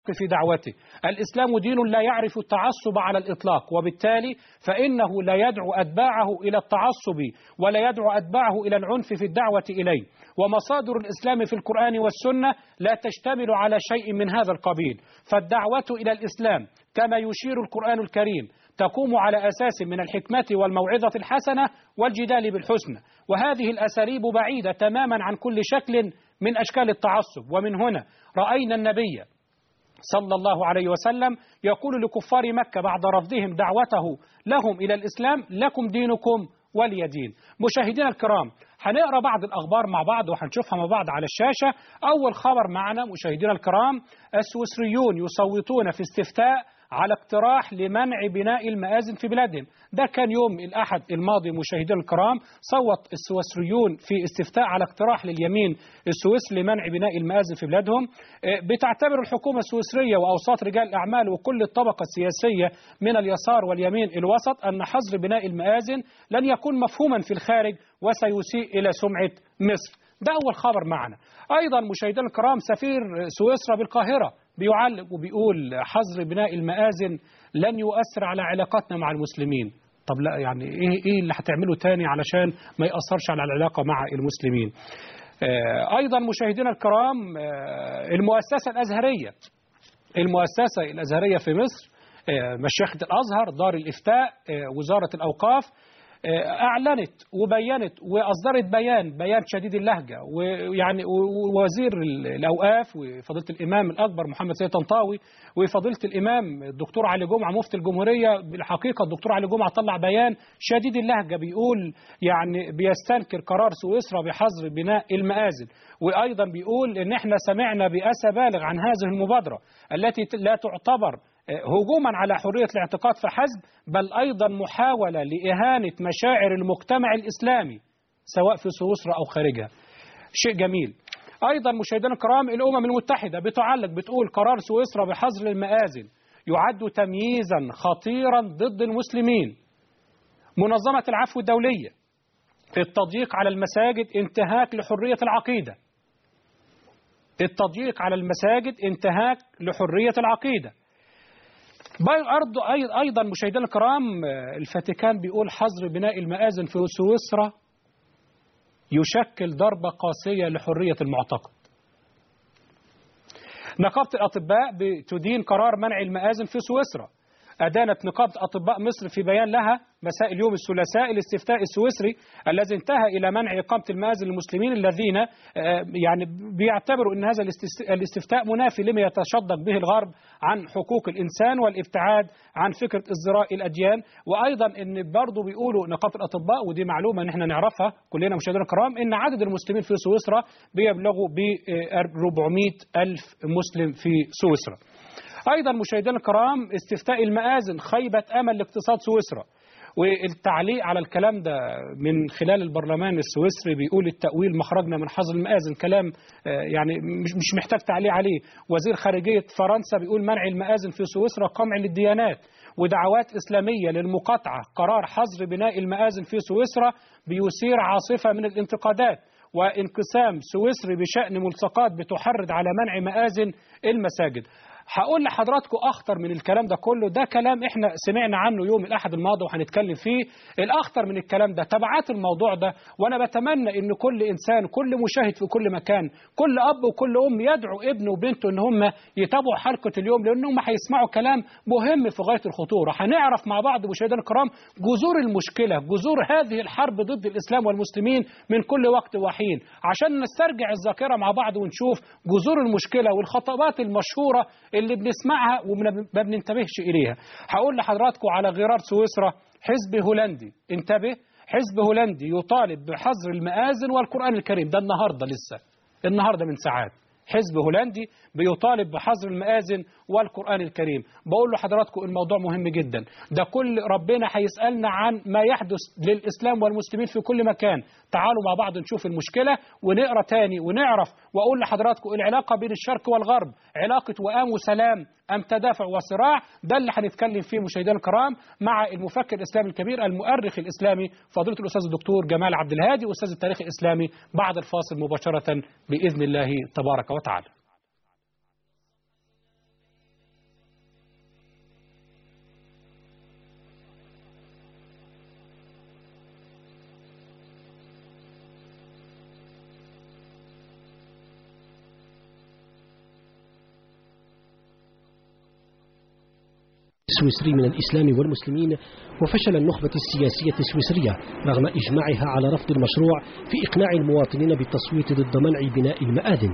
في دعوته الإسلام دين لا يعرف التعصب على الإطلاق وبالتالي فإنه لا يدعو أتباعه إلى التعصب ولا يدعو أتباعه إلى العنف في الدعوة إليه ومصادر الإسلام في القرآن والسنة لا تشتمل على شيء من هذا القبيل فالدعوة إلى الإسلام كما يشير القرآن الكريم تقوم على أساس من الحكمة والموعظة الحسنة والجدال بالحسنى وهذه الأساليب بعيدة تماما عن كل شكل من أشكال التعصب ومن هنا رأينا النبي صلى الله عليه وسلم يقول لكفار مكة بعد رفضهم دعوته لهم إلى الإسلام لكم دينكم ولي دين مشاهدينا الكرام هنقرا بعض الأخبار مع بعض وهنشوفها مع بعض على الشاشة أول خبر معنا مشاهدينا الكرام السويسريون يصوتون في استفتاء على اقتراح لمنع بناء المآذن في بلادهم ده كان يوم الأحد الماضي مشاهدينا الكرام صوت السويسريون في استفتاء على اقتراح لليمين السويسري لمنع بناء المآذن في بلادهم بتعتبر الحكومة السويسرية وأوساط رجال الأعمال وكل الطبقة السياسية من اليسار واليمين الوسط أن حظر بناء المآذن لن يكون مفهوما في الخارج وسيسيء إلى سمعة مصر ده أول خبر معنا أيضا مشاهدينا الكرام سفير سويسرا بالقاهرة بيعلق وبيقول حظر بناء المآذن لن يؤثر على علاقاتنا مع المسلمين طب لا يعني ايه ايه اللي هتعمله تاني علشان ما يأثرش على العلاقة مع المسلمين آه ايضا مشاهدينا الكرام آه المؤسسة الازهرية المؤسسة الازهرية في مصر آه مشيخة الازهر دار الافتاء وزارة الاوقاف أعلنت وبينت وأصدرت بيان بيان شديد اللهجة ويعني ووزير الأوقاف وفضيلة الإمام الأكبر محمد سيد طنطاوي وفضيلة الإمام الدكتور علي جمعة مفتي الجمهورية بالحقيقة الدكتور علي جمعة طلع بيان شديد اللهجة بيقول يعني بيستنكر قرار سويسرا بحظر بناء المآذن وأيضا بيقول إن إحنا سمعنا بأسى بالغ عن هذه المبادرة التي لا تعتبر هجوما على حرية الاعتقاد فحسب بل أيضا محاولة لإهانة مشاعر المجتمع الإسلامي سواء في سويسرا أو خارجها شيء جميل أيضا مشاهدينا الكرام الأمم المتحدة بتعلق بتقول قرار سويسرا بحظر المآذن يعد تمييزا خطيرا ضد المسلمين منظمة العفو الدولية التضييق على المساجد انتهاك لحرية العقيدة التضييق على المساجد انتهاك لحرية العقيدة أيضا مشاهدينا الكرام الفاتيكان بيقول حظر بناء المآذن في سويسرا يشكل ضربة قاسية لحرية المعتقد نقابة الأطباء بتدين قرار منع المآذن في سويسرا أدانت نقابة أطباء مصر في بيان لها مساء اليوم الثلاثاء الاستفتاء السويسري الذي انتهى إلى منع إقامة المآذن للمسلمين الذين يعني بيعتبروا أن هذا الاستفتاء منافي لما يتشدق به الغرب عن حقوق الإنسان والابتعاد عن فكرة ازدراء الأديان وأيضا أن برضه بيقولوا نقابة الأطباء ودي معلومة نحن نعرفها كلنا مشاهدينا الكرام أن عدد المسلمين في سويسرا بيبلغوا ب 400 ألف مسلم في سويسرا أيضا مشاهدينا الكرام استفتاء المآذن خيبة أمل لاقتصاد سويسرا والتعليق على الكلام ده من خلال البرلمان السويسري بيقول التأويل مخرجنا من حظر المآذن كلام يعني مش محتاج تعليق عليه وزير خارجية فرنسا بيقول منع المآذن في سويسرا قمع للديانات ودعوات إسلامية للمقاطعة قرار حظر بناء المآذن في سويسرا بيثير عاصفة من الانتقادات وانقسام سويسري بشأن ملصقات بتحرض على منع مآذن المساجد هقول لحضراتكم اخطر من الكلام ده كله ده كلام احنا سمعنا عنه يوم الاحد الماضي وهنتكلم فيه الاخطر من الكلام ده تبعات الموضوع ده وانا بتمنى ان كل انسان كل مشاهد في كل مكان كل اب وكل ام يدعو ابنه وبنته ان هم يتابعوا حلقه اليوم لانهم هيسمعوا كلام مهم في غايه الخطوره هنعرف مع بعض مشاهدينا الكرام جذور المشكله جذور هذه الحرب ضد الاسلام والمسلمين من كل وقت وحين عشان نسترجع الذاكره مع بعض ونشوف جذور المشكله والخطابات المشهوره اللي بنسمعها وما بننتبهش إليها هقول لحضراتكم على غرار سويسرا حزب هولندي انتبه حزب هولندي يطالب بحظر المآذن والقرآن الكريم ده النهاردة لسه النهاردة من ساعات حزب هولندي بيطالب بحظر المآذن والقرآن الكريم بقول لحضراتكم الموضوع مهم جدا ده كل ربنا هيسألنا عن ما يحدث للإسلام والمسلمين في كل مكان تعالوا مع بعض نشوف المشكلة ونقرأ تاني ونعرف وأقول لحضراتكم العلاقة بين الشرق والغرب علاقة وئام وسلام أم تدافع وصراع ده اللي هنتكلم فيه مشاهدينا الكرام مع المفكر الإسلامي الكبير المؤرخ الإسلامي فضيلة الأستاذ الدكتور جمال عبد الهادي أستاذ التاريخ الإسلامي بعد الفاصل مباشرة بإذن الله تبارك وتعالى السويسري من الإسلام والمسلمين وفشل النخبة السياسية السويسرية رغم إجماعها على رفض المشروع في إقناع المواطنين بالتصويت ضد منع بناء المآذن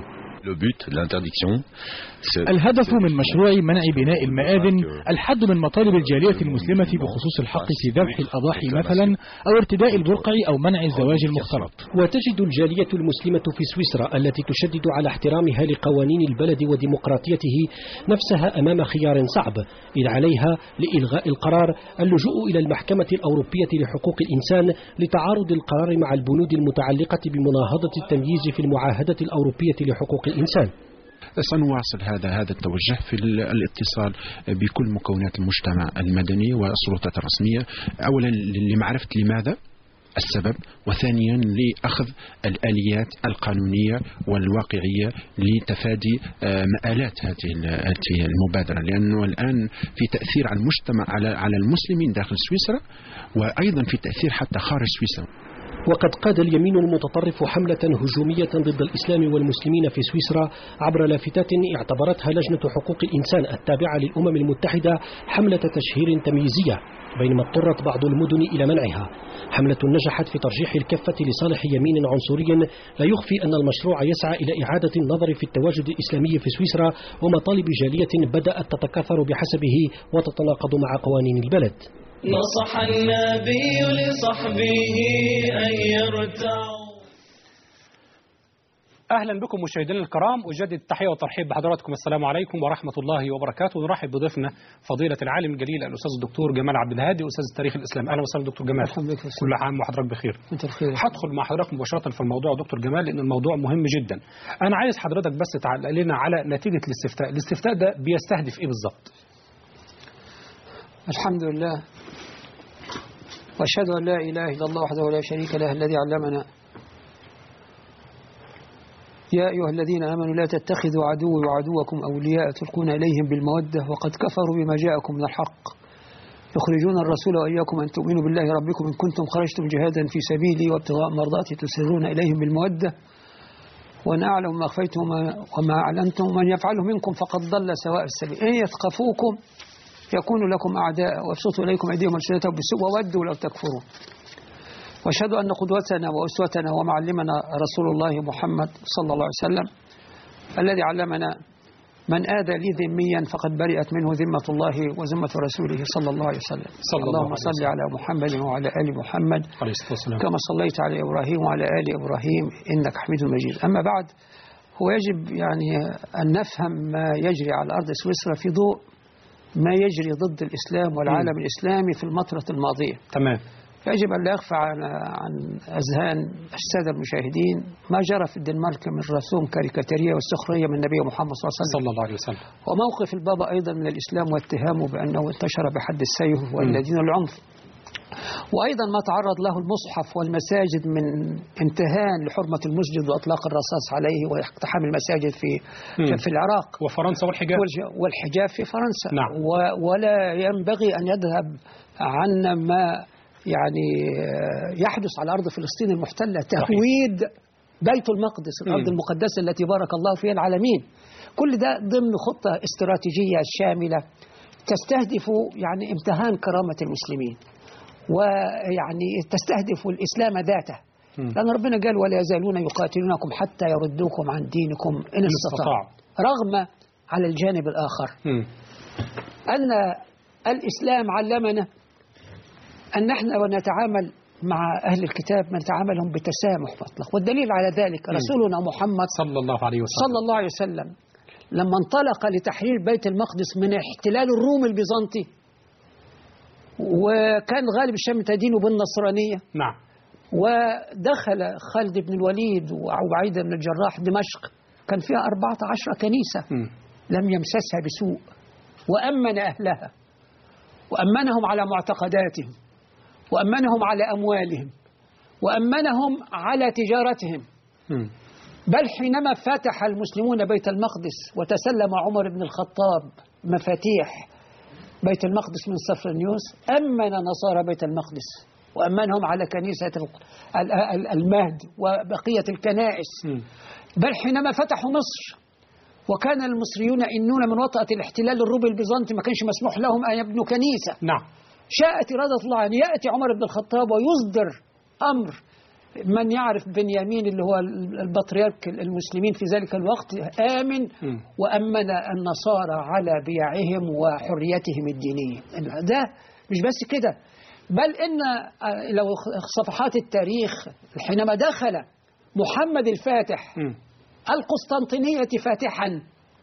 الهدف من مشروع منع بناء المآذن الحد من مطالب الجالية المسلمة بخصوص الحق في ذبح الأضاحي مثلا أو ارتداء البرقع أو منع الزواج المختلط وتجد الجالية المسلمة في سويسرا التي تشدد على احترامها لقوانين البلد وديمقراطيته نفسها أمام خيار صعب إذ عليها لإلغاء القرار اللجوء إلى المحكمة الأوروبية لحقوق الإنسان لتعارض القرار مع البنود المتعلقة بمناهضة التمييز في المعاهدة الأوروبية لحقوق الإنسان سنواصل هذا هذا التوجه في الاتصال بكل مكونات المجتمع المدني والسلطات الرسمية أولا لمعرفة لماذا السبب وثانيا لأخذ الآليات القانونية والواقعية لتفادي مآلات هذه المبادرة لأنه الآن في تأثير على المجتمع على على المسلمين داخل سويسرا وأيضا في تأثير حتى خارج سويسرا وقد قاد اليمين المتطرف حملة هجومية ضد الإسلام والمسلمين في سويسرا عبر لافتات اعتبرتها لجنة حقوق الإنسان التابعة للأمم المتحدة حملة تشهير تمييزية بينما اضطرت بعض المدن إلى منعها حملة نجحت في ترجيح الكفة لصالح يمين عنصري لا يخفي أن المشروع يسعى إلى إعادة النظر في التواجد الإسلامي في سويسرا ومطالب جالية بدأت تتكاثر بحسبه وتتناقض مع قوانين البلد نصح النبي لصحبه أن يرتعوا اهلا بكم مشاهدينا الكرام اجدد التحيه والترحيب بحضراتكم السلام عليكم ورحمه الله وبركاته ونرحب بضيفنا فضيله العالم الجليل الاستاذ الدكتور جمال عبد الهادي استاذ التاريخ الاسلامي اهلا وسهلا دكتور جمال كل عام وحضرتك بخير انت بخير هدخل مع حضرتك مباشره في الموضوع دكتور جمال لان الموضوع مهم جدا انا عايز حضرتك بس تعلق لنا على نتيجه الاستفتاء الاستفتاء ده بيستهدف ايه بالظبط الحمد لله واشهد ان لا اله الا الله وحده لا شريك له الذي علمنا يا أيها الذين آمنوا لا تتخذوا عدوي وعدوكم أولياء تلقون إليهم بالمودة وقد كفروا بما جاءكم من الحق يخرجون الرسول وإياكم أن تؤمنوا بالله ربكم إن كنتم خرجتم جهادا في سبيلي وابتغاء مرضاتي تسرون إليهم بالمودة وأن أعلم ما أخفيتم وما أعلنتم من يفعله منكم فقد ضل سواء السبيل إن يثقفوكم يكونوا لكم أعداء ويبسطوا إليكم أيديهم ألسنتهم بالسوء وودوا لو تكفرون واشهد أن قدوتنا وأسوتنا ومعلمنا رسول الله محمد صلى الله عليه وسلم الذي علمنا من آذى لي ذميا فقد برئت منه ذمة الله وذمة رسوله صلى الله عليه وسلم صلى الله اللهم عليه صل على محمد وعلى آل محمد عليه الصلاه والسلام كما صليت على إبراهيم وعلى آل إبراهيم إنك حميد مجيد أما بعد هو يجب يعني أن نفهم ما يجري على أرض سويسرا في ضوء ما يجري ضد الإسلام والعالم الإسلامي في المطرة الماضية تمام يجب أن لا يخفى عن, عن أذهان السادة المشاهدين ما جرى في الدنمارك من رسوم كاريكاتيرية والسخرية من النبي محمد صلى الله عليه وسلم صلى الله عليه وسلم وموقف البابا أيضا من الإسلام واتهامه بأنه انتشر بحد السيف والذين العنف وأيضا ما تعرض له المصحف والمساجد من انتهان لحرمة المسجد وإطلاق الرصاص عليه واقتحام المساجد في مم. في العراق وفرنسا والحجاب والج- والحجاب في فرنسا نعم. و- ولا ينبغي أن يذهب عنا ما يعني آه، يحدث على أرض فلسطين المحتلة تهويد بيت المقدس الأرض مم. المقدسة التي بارك الله فيها العالمين كل ده ضمن خطة استراتيجية شاملة تستهدف يعني امتهان كرامة المسلمين ويعني تستهدف الإسلام ذاته مم. لأن ربنا قال ولا يزالون يقاتلونكم حتى يردوكم عن دينكم إن استطاعوا رغم على الجانب الآخر مم. أن الإسلام علمنا أن نحن ونتعامل مع أهل الكتاب نتعاملهم بتسامح مطلق والدليل على ذلك رسولنا محمد صلى الله عليه وسلم صلى الله عليه وسلم لما انطلق لتحرير بيت المقدس من احتلال الروم البيزنطي وكان غالب الشام تدين بالنصرانية نعم ودخل خالد بن الوليد وعبيدة بن الجراح دمشق كان فيها 14 كنيسة مم. لم يمسسها بسوء وأمن أهلها وأمنهم على معتقداتهم وأمنهم على أموالهم وأمنهم على تجارتهم مم. بل حينما فتح المسلمون بيت المقدس وتسلم عمر بن الخطاب مفاتيح بيت المقدس من صفرنيوس أمن نصارى بيت المقدس وأمنهم على كنيسة ال- ال- ال- المهد وبقية الكنائس مم. بل حينما فتحوا مصر وكان المصريون إنون من وطأة الاحتلال الرومي البيزنطي ما كانش مسموح لهم أن يبنوا كنيسة نعم شاءت إرادة الله أن يأتي عمر بن الخطاب ويصدر أمر من يعرف بنيامين اللي هو البطريرك المسلمين في ذلك الوقت آمن مم. وأمن النصارى على بيعهم وحريتهم الدينية ده مش بس كده بل إن آه، لو صفحات التاريخ حينما دخل محمد الفاتح مم. القسطنطينية فاتحا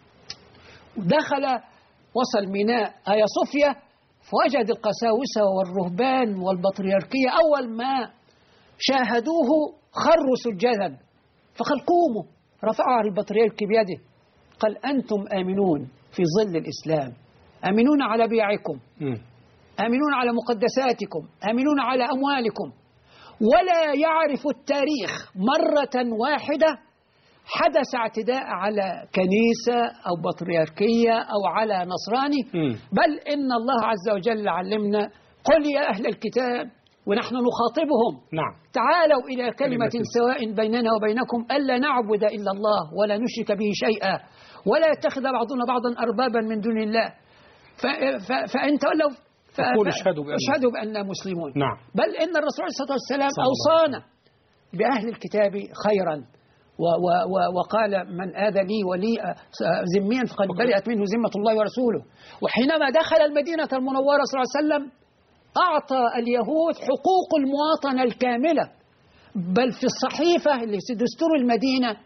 دخل وصل ميناء آيا صوفيا فوجد القساوسة والرهبان والبطريركية أول ما شاهدوه خروا سجدا فقال قوموا رفعوا على البطريرك بيده قال أنتم آمنون في ظل الإسلام آمنون على بيعكم مم. آمنون على مقدساتكم آمنون على أموالكم ولا يعرف التاريخ مرة واحدة حدث اعتداء على كنيسة أو بطريركية أو على نصراني مم. بل إن الله عز وجل علمنا قل يا أهل الكتاب ونحن نخاطبهم نعم تعالوا إلى كلمة كلمة. سواء بيننا وبينكم ألا نعبد إلا الله ولا نشرك به شيئا ولا يتخذ بعضنا بعضا أربابا من دون الله ف... ف... فإن تولوا ف... فقولوا ف- اشهدوا بأننا- اشهدوا بأننا مسلمون نعم. بل إن الرسول عليه الصلاة والسلام صلى الله عليه أوصانا بأهل الكتاب خيرا و و و وقال من آذى لي ولي آه، ذميا فقد برئت منه ذمة الله ورسوله وحينما دخل المدينة المنورة صلى الله عليه وسلم أعطى اليهود حقوق المواطنة الكاملة بل في الصحيفة اللي في دستور المدينة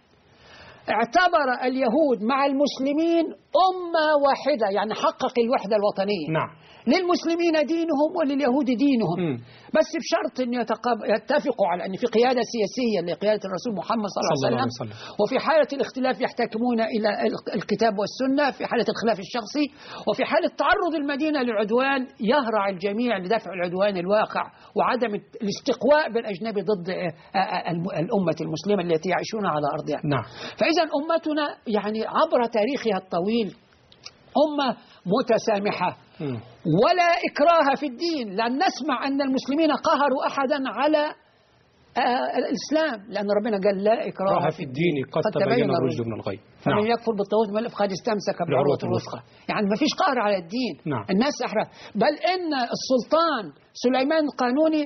اعتبر اليهود مع المسلمين أمة واحدة يعني حقق الوحدة الوطنية نعم للمسلمين دينهم ولليهود دينهم مم. بس بشرط أن يتقاب- يتفقوا على أن في قيادة سياسية لقيادة الرسول محمد صلى الله صلى الله عليه عليه وسلم وفي حالة الاختلاف يحتكمون إلى ال- الكتاب والسنة في حالة الخلاف الشخصي وفي حالة تعرض المدينة للعدوان يهرع الجميع لدفع العدوان الواقع وعدم الاستقواء بالأجنبي ضد آه، آه، الم- الأمة المسلمة التي يعيشون على أرضها نعم فإذا أمتنا يعني عبر تاريخها الطويل أمة متسامحة مم. ولا إكراه في الدين لن نسمع أن المسلمين قهروا أحدا على آه، الإسلام لأن ربنا قال لا إكراه راه في الدين قد تبين الرشد من الغي فمن نعم يكفر بالطاغوت من فقد استمسك بالعروة بالعروة الوثقى يعني ما فيش قهر على الدين نعم. الناس أحرى بل إن السلطان سليمان القانوني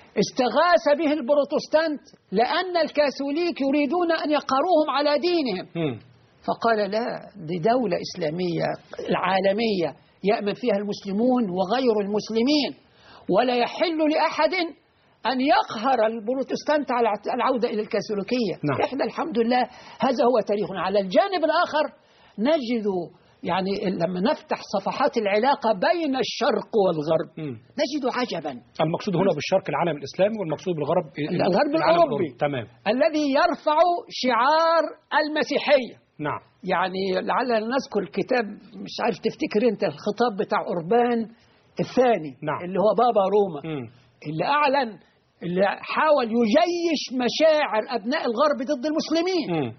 استغاث به البروتستانت لأن الكاثوليك يريدون أن يقهروهم على دينهم مم. فقال لا دي دولة إسلامية العالمية يأمن فيها المسلمون وغير المسلمين ولا يحل لأحد أن يقهر البروتستانت على العودة إلى الكاثوليكية نعم. إحنا الحمد لله هذا هو تاريخنا على الجانب الآخر نجد يعني لما نفتح صفحات العلاقة بين الشرق والغرب مم. نجد عجبا المقصود هنا بالشرق العالم الإسلامي والمقصود بالغرب الغرب العالم الأوروبي. تمام الذي يرفع شعار المسيحية نعم يعني لعلنا نذكر كتاب مش عارف تفتكر انت الخطاب بتاع أوربان الثاني نعم. اللي هو بابا روما مم. اللي أعلن اللي حاول يجيش مشاعر أبناء الغرب ضد المسلمين مم.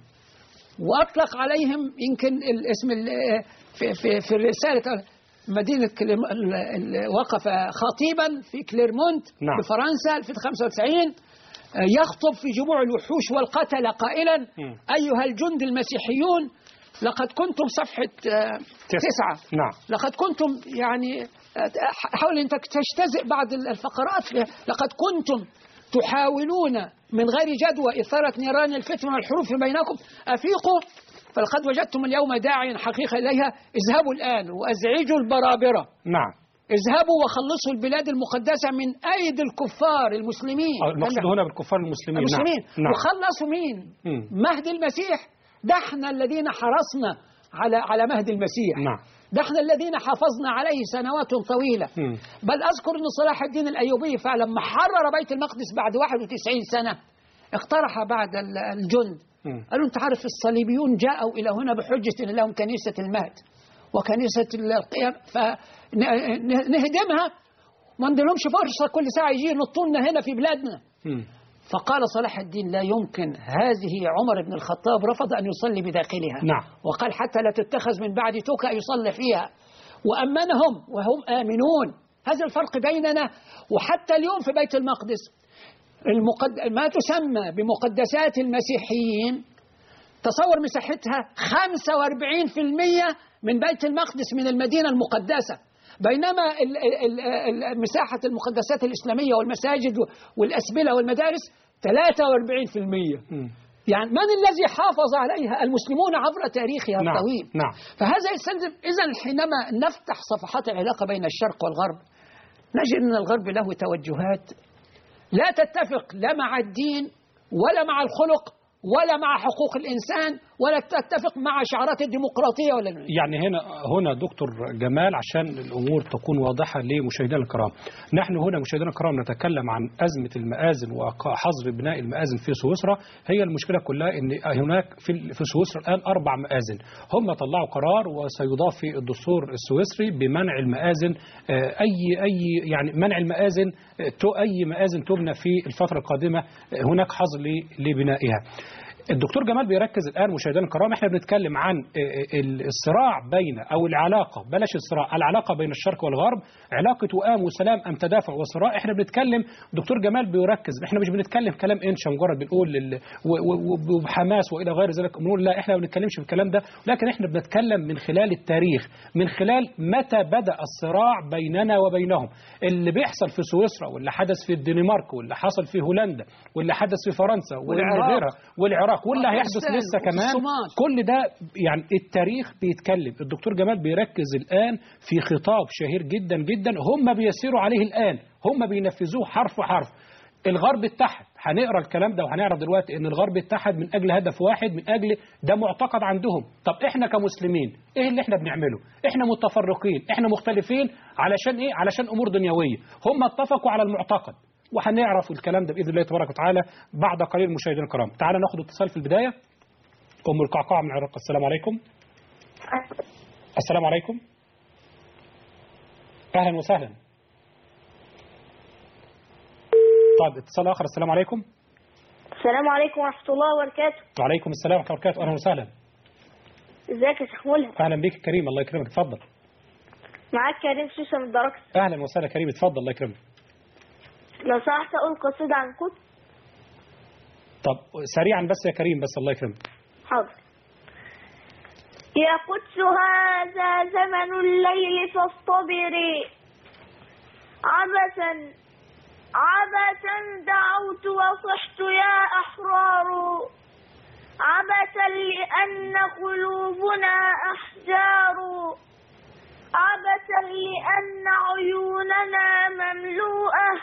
وأطلق عليهم يمكن الاسم ال- في, في, في الرسالة مدينة كليم- ال- ال- وقف خطيبا في كليرمونت نعم. بفرنسا 1995 آه، يخطب في جموع الوحوش والقتلة قائلا مم. أيها الجند المسيحيون لقد كنتم صفحة آه، تسعة نعم لقد كنتم يعني آه، حاول أن تجتزئ بعض الفقرات لقد كنتم تحاولون من غير جدوى إثارة نيران الفتن والحروب في بينكم أفيقوا فلقد وجدتم اليوم داعيا حقيقة إليها اذهبوا الآن وأزعجوا البرابرة نعم اذهبوا وخلصوا البلاد المقدسة من أيدي الكفار المسلمين آه، المقصود هنا بالكفار المسلمين المسلمين نعم نعم وخلصوا مين مم. مهدي المسيح ده احنا الذين حرصنا على على مهدي المسيح نعم ده احنا الذين حافظنا عليه سنوات طويلة مم. بل أذكر أن صلاح الدين الأيوبي فلما حرر بيت المقدس بعد 91 سنة اقترح بعد ال- الجند مم. قالوا أنت عارف الصليبيون جاءوا إلى هنا بحجة أن لهم كنيسة المهد وكنيسة القيام فنهدمها ما نديلهمش فرصة كل ساعة يجي ينطوا لنا هنا في بلادنا مم. فقال صلاح الدين لا يمكن هذه عمر بن الخطاب رفض أن يصلي بداخلها نعم. وقال حتى لا تتخذ من بعد توكا يصلي فيها وأمنهم وهم آمنون هذا الفرق بيننا وحتى اليوم في بيت المقدس المقد... ما تسمى بمقدسات المسيحيين تصور مساحتها 45% من بيت المقدس من المدينة المقدسة بينما ال- ال- ال- مساحة المقدسات الإسلامية والمساجد والأسبلة والمدارس 43% يعني من الذي حافظ عليها المسلمون عبر تاريخها نعم، الطويل نعم. فهذا يستلزم إذا حينما نفتح صفحات العلاقة بين الشرق والغرب نجد أن الغرب له توجهات لا تتفق لا مع الدين ولا مع الخلق ولا مع حقوق الإنسان ولا تتفق مع شعارات الديمقراطية ولا يعني هنا هنا دكتور جمال عشان الامور تكون واضحه لمشاهدينا الكرام. نحن هنا مشاهدينا الكرام نتكلم عن ازمه المآذن وحظر بناء المآذن في سويسرا، هي المشكله كلها ان هناك في في سويسرا الان اربع مآذن، هم طلعوا قرار وسيضاف في الدستور السويسري بمنع المآذن آه، اي اي يعني منع المآذن آه، تو- اي مآذن تبنى في الفتره القادمه آه، هناك حظر ل- لبنائها. الدكتور جمال بيركز الان مشاهدينا الكرام احنا بنتكلم عن ال- ال- الصراع بين او العلاقه بلاش الصراع العلاقه بين الشرق والغرب علاقه وئام وسلام ام تدافع وصراع احنا بنتكلم دكتور جمال بيركز احنا مش بنتكلم كلام انشا مجرد بنقول لل- و- و- وبحماس والى غير ذلك بنقول لا احنا ما بنتكلمش في الكلام ده لكن احنا بنتكلم من خلال التاريخ من خلال متى بدا الصراع بيننا وبينهم اللي بيحصل في سويسرا واللي حدث في الدنمارك واللي حصل في هولندا واللي حدث في فرنسا واللي والعراق. غيرها والعراق واللي هيحدث وأفغانستان لسه كمان والصومال. كل ده يعني التاريخ بيتكلم الدكتور جمال بيركز الآن في خطاب شهير جدا جدا هم بيسيروا عليه الآن هم بينفذوه حرف حرف الغرب اتحد هنقرا الكلام ده وهنعرف دلوقتي ان الغرب اتحد من اجل هدف واحد من اجل ده معتقد عندهم طب احنا كمسلمين ايه اللي احنا بنعمله احنا متفرقين احنا مختلفين علشان ايه علشان امور دنيويه هم اتفقوا على المعتقد وهنعرف الكلام ده باذن الله تبارك وتعالى بعد قليل مشاهدينا الكرام تعالى ناخد اتصال في البدايه ام القعقاع من العراق السلام عليكم السلام عليكم اهلا وسهلا طيب اتصال اخر السلام عليكم السلام عليكم ورحمة الله وبركاته وعليكم السلام ورحمه الله وبركاته اهلا وسهلا ازيك يا شيخ ملهم اهلا بك كريم الله يكرمك اتفضل معاك كريم سوسة من الدركس اهلا وسهلا كريم اتفضل الله يكرمك لو سمحت أقول قصيدة عن القدس طب سريعا بس يا كريم بس الله يكرمك حاضر يا قدس هذا زمن الليل فاصطبري عبثا عبثا دعوت وصحت يا أحرار عبثا لأن قلوبنا أحجار عبثا لأن عيوننا مملوءة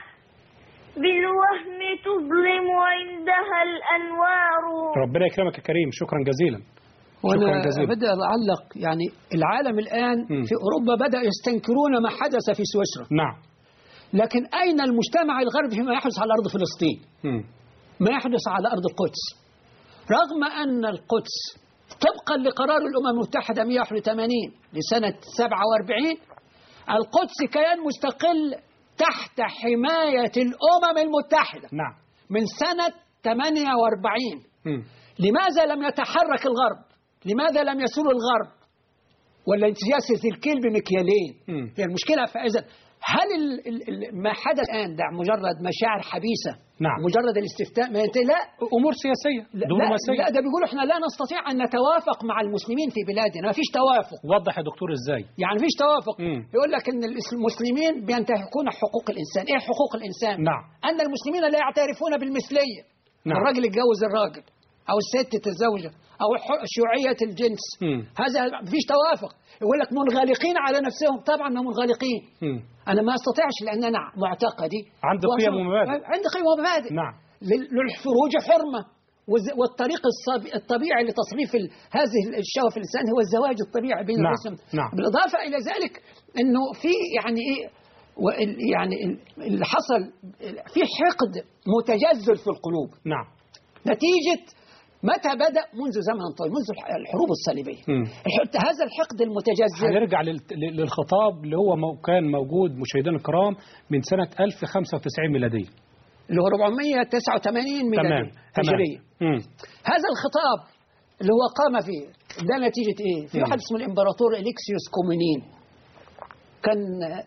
بالوهم تظلم عندها الأنوار ربنا يكرمك يا كريم شكرا جزيلا شكرا وأنا جزيلا بدأ أعلق يعني العالم الآن مم. في أوروبا بدأ يستنكرون ما حدث في سويسرا نعم لكن أين المجتمع الغربي فيما يحدث على أرض فلسطين مم. ما يحدث على أرض القدس رغم أن القدس طبقا لقرار الأمم المتحدة 181 لسنة 47 القدس كيان مستقل تحت حماية الأمم المتحدة نعم من سنة 48 مم. لماذا لم يتحرك الغرب لماذا لم يسول الغرب ولا انت سياسة الكيل بمكيالين مم. هي المشكلة فإذا هل ال ال ال ما حدث الآن ده مجرد مشاعر حبيسة نعم. مجرد الاستفتاء ما ينتهي لا امور سياسيه لا, دبلوماسيه لا ده بيقولوا احنا لا نستطيع ان نتوافق مع المسلمين في بلادنا ما فيش توافق وضح يا دكتور ازاي يعني فيش توافق مم. يقول لك ان المسلمين بينتهكون حقوق الانسان ايه حقوق الانسان نعم. ان المسلمين لا يعترفون بالمثليه نعم. الراجل يتجوز الراجل او الست تتزوج او ح- شيوعيه الجنس مم. هذا مفيش توافق يقول لك منغلقين على نفسهم طبعا ما منغلقين مم. انا ما استطيعش لان انا معتقدي عندي قيم ومبادئ. عندي قيم ومبادئ نعم لل- للخروج حرمة والز- والطريق الصب- الطبيعي لتصريف ال- هذه الشهوة في الإنسان هو الزواج الطبيعي بين نعم، الجسم نعم. بالإضافة إلى ذلك أنه في يعني إيه وال- يعني ال- اللي حصل في حقد متجذر في القلوب نعم نتيجة متى بدأ منذ زمن طويل منذ الح- الحروب الصليبية مم. الح- هذا الحقد المتجذر هنرجع لل- لل- للخطاب اللي هو مو- كان موجود مشاهدينا الكرام من سنة 1095 ميلادية اللي هو 489 تمام ميلادية هجرية تمام مم. هذا الخطاب اللي هو قام فيه ده نتيجة ايه؟ في مم. واحد اسمه الامبراطور اليكسيوس كومينين كان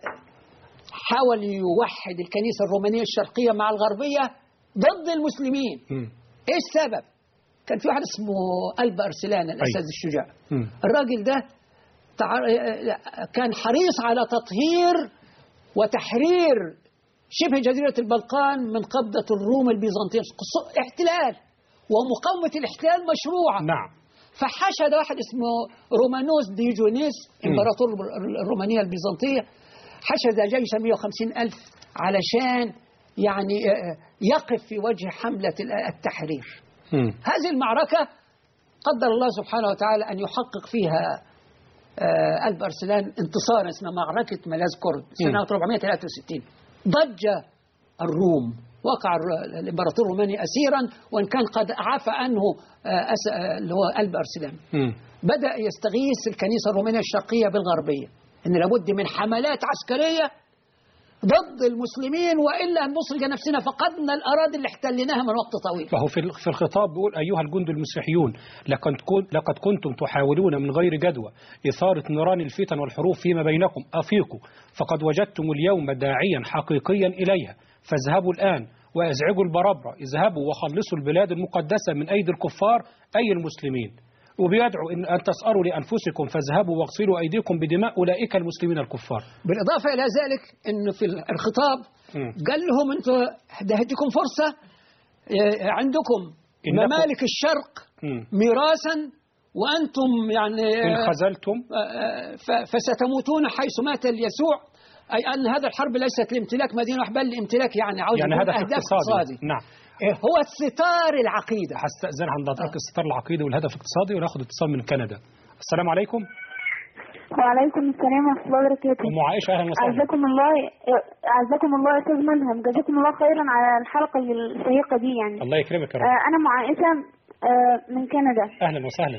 حاول يوحد الكنيسة الرومانية الشرقية مع الغربية ضد المسلمين مم. ايه السبب؟ كان في واحد اسمه ألب أرسلان الأسد الشجاع مم. الراجل ده تع- كان حريص على تطهير وتحرير شبه جزيرة البلقان من قبضة الروم البيزنطيين قص- احتلال ومقاومة الاحتلال مشروعة نعم فحشد واحد اسمه رومانوس ديجونيس امبراطور الرومانية البيزنطية حشد جيشا 150 ألف علشان يعني آه، يقف في وجه حملة التحرير مم. هذه المعركة قدر الله سبحانه وتعالى أن يحقق فيها آه، ألب أرسلان انتصارا اسمها معركة ملاذ كرد سنة 463 ضج الروم وقع الر- الإمبراطور الروماني أسيرا وإن كان قد عفى عنه آه، أس- آه، اللي هو ألب أرسلان مم. بدأ يستغيث الكنيسة الرومانية الشرقية بالغربية إن لابد من حملات عسكرية ضد المسلمين وإلا نصل نفسنا فقدنا الأراضي اللي احتليناها من وقت طويل فهو في في الخطاب بيقول أيها الجند المسيحيون لقد كن- لقد كنتم تحاولون من غير جدوى إثارة نيران الفتن والحروب فيما بينكم أفيقوا فقد وجدتم اليوم داعيا حقيقيا إليها فاذهبوا الآن وأزعجوا البربرة اذهبوا وخلصوا البلاد المقدسة من أيدي الكفار أي المسلمين وبيدعو إن أن تسأروا لأنفسكم فاذهبوا واغسلوا أيديكم بدماء أولئك المسلمين الكفار بالإضافة إلى ذلك أن في الخطاب مم. قال لهم أنتم ده هديكم فرصة آه، عندكم إنكم- ممالك الشرق مم. ميراثا وأنتم يعني إن آه، خذلتم آه، ف- فستموتون حيث مات اليسوع أي أن هذا الحرب ليست لامتلاك مدينة بل لامتلاك يعني عاوز يعني يقول هدف أهداف اقتصادي اقتصادي نعم آه، هو ستار العقيدة هستأذن عند حضرتك الستار العقيدي والهدف الاقتصادي وناخد اتصال من كندا السلام عليكم وعليكم السلام ورحمة الله وبركاته أم عائشة أهلا وسهلا أعزكم الله أعزكم الله يا أستاذ ملهم جزاكم الله خيرا على الحلقة الشيقة دي يعني الله يكرمك يا رب آه، أنا مع عائشة آه، من كندا أهلا وسهلا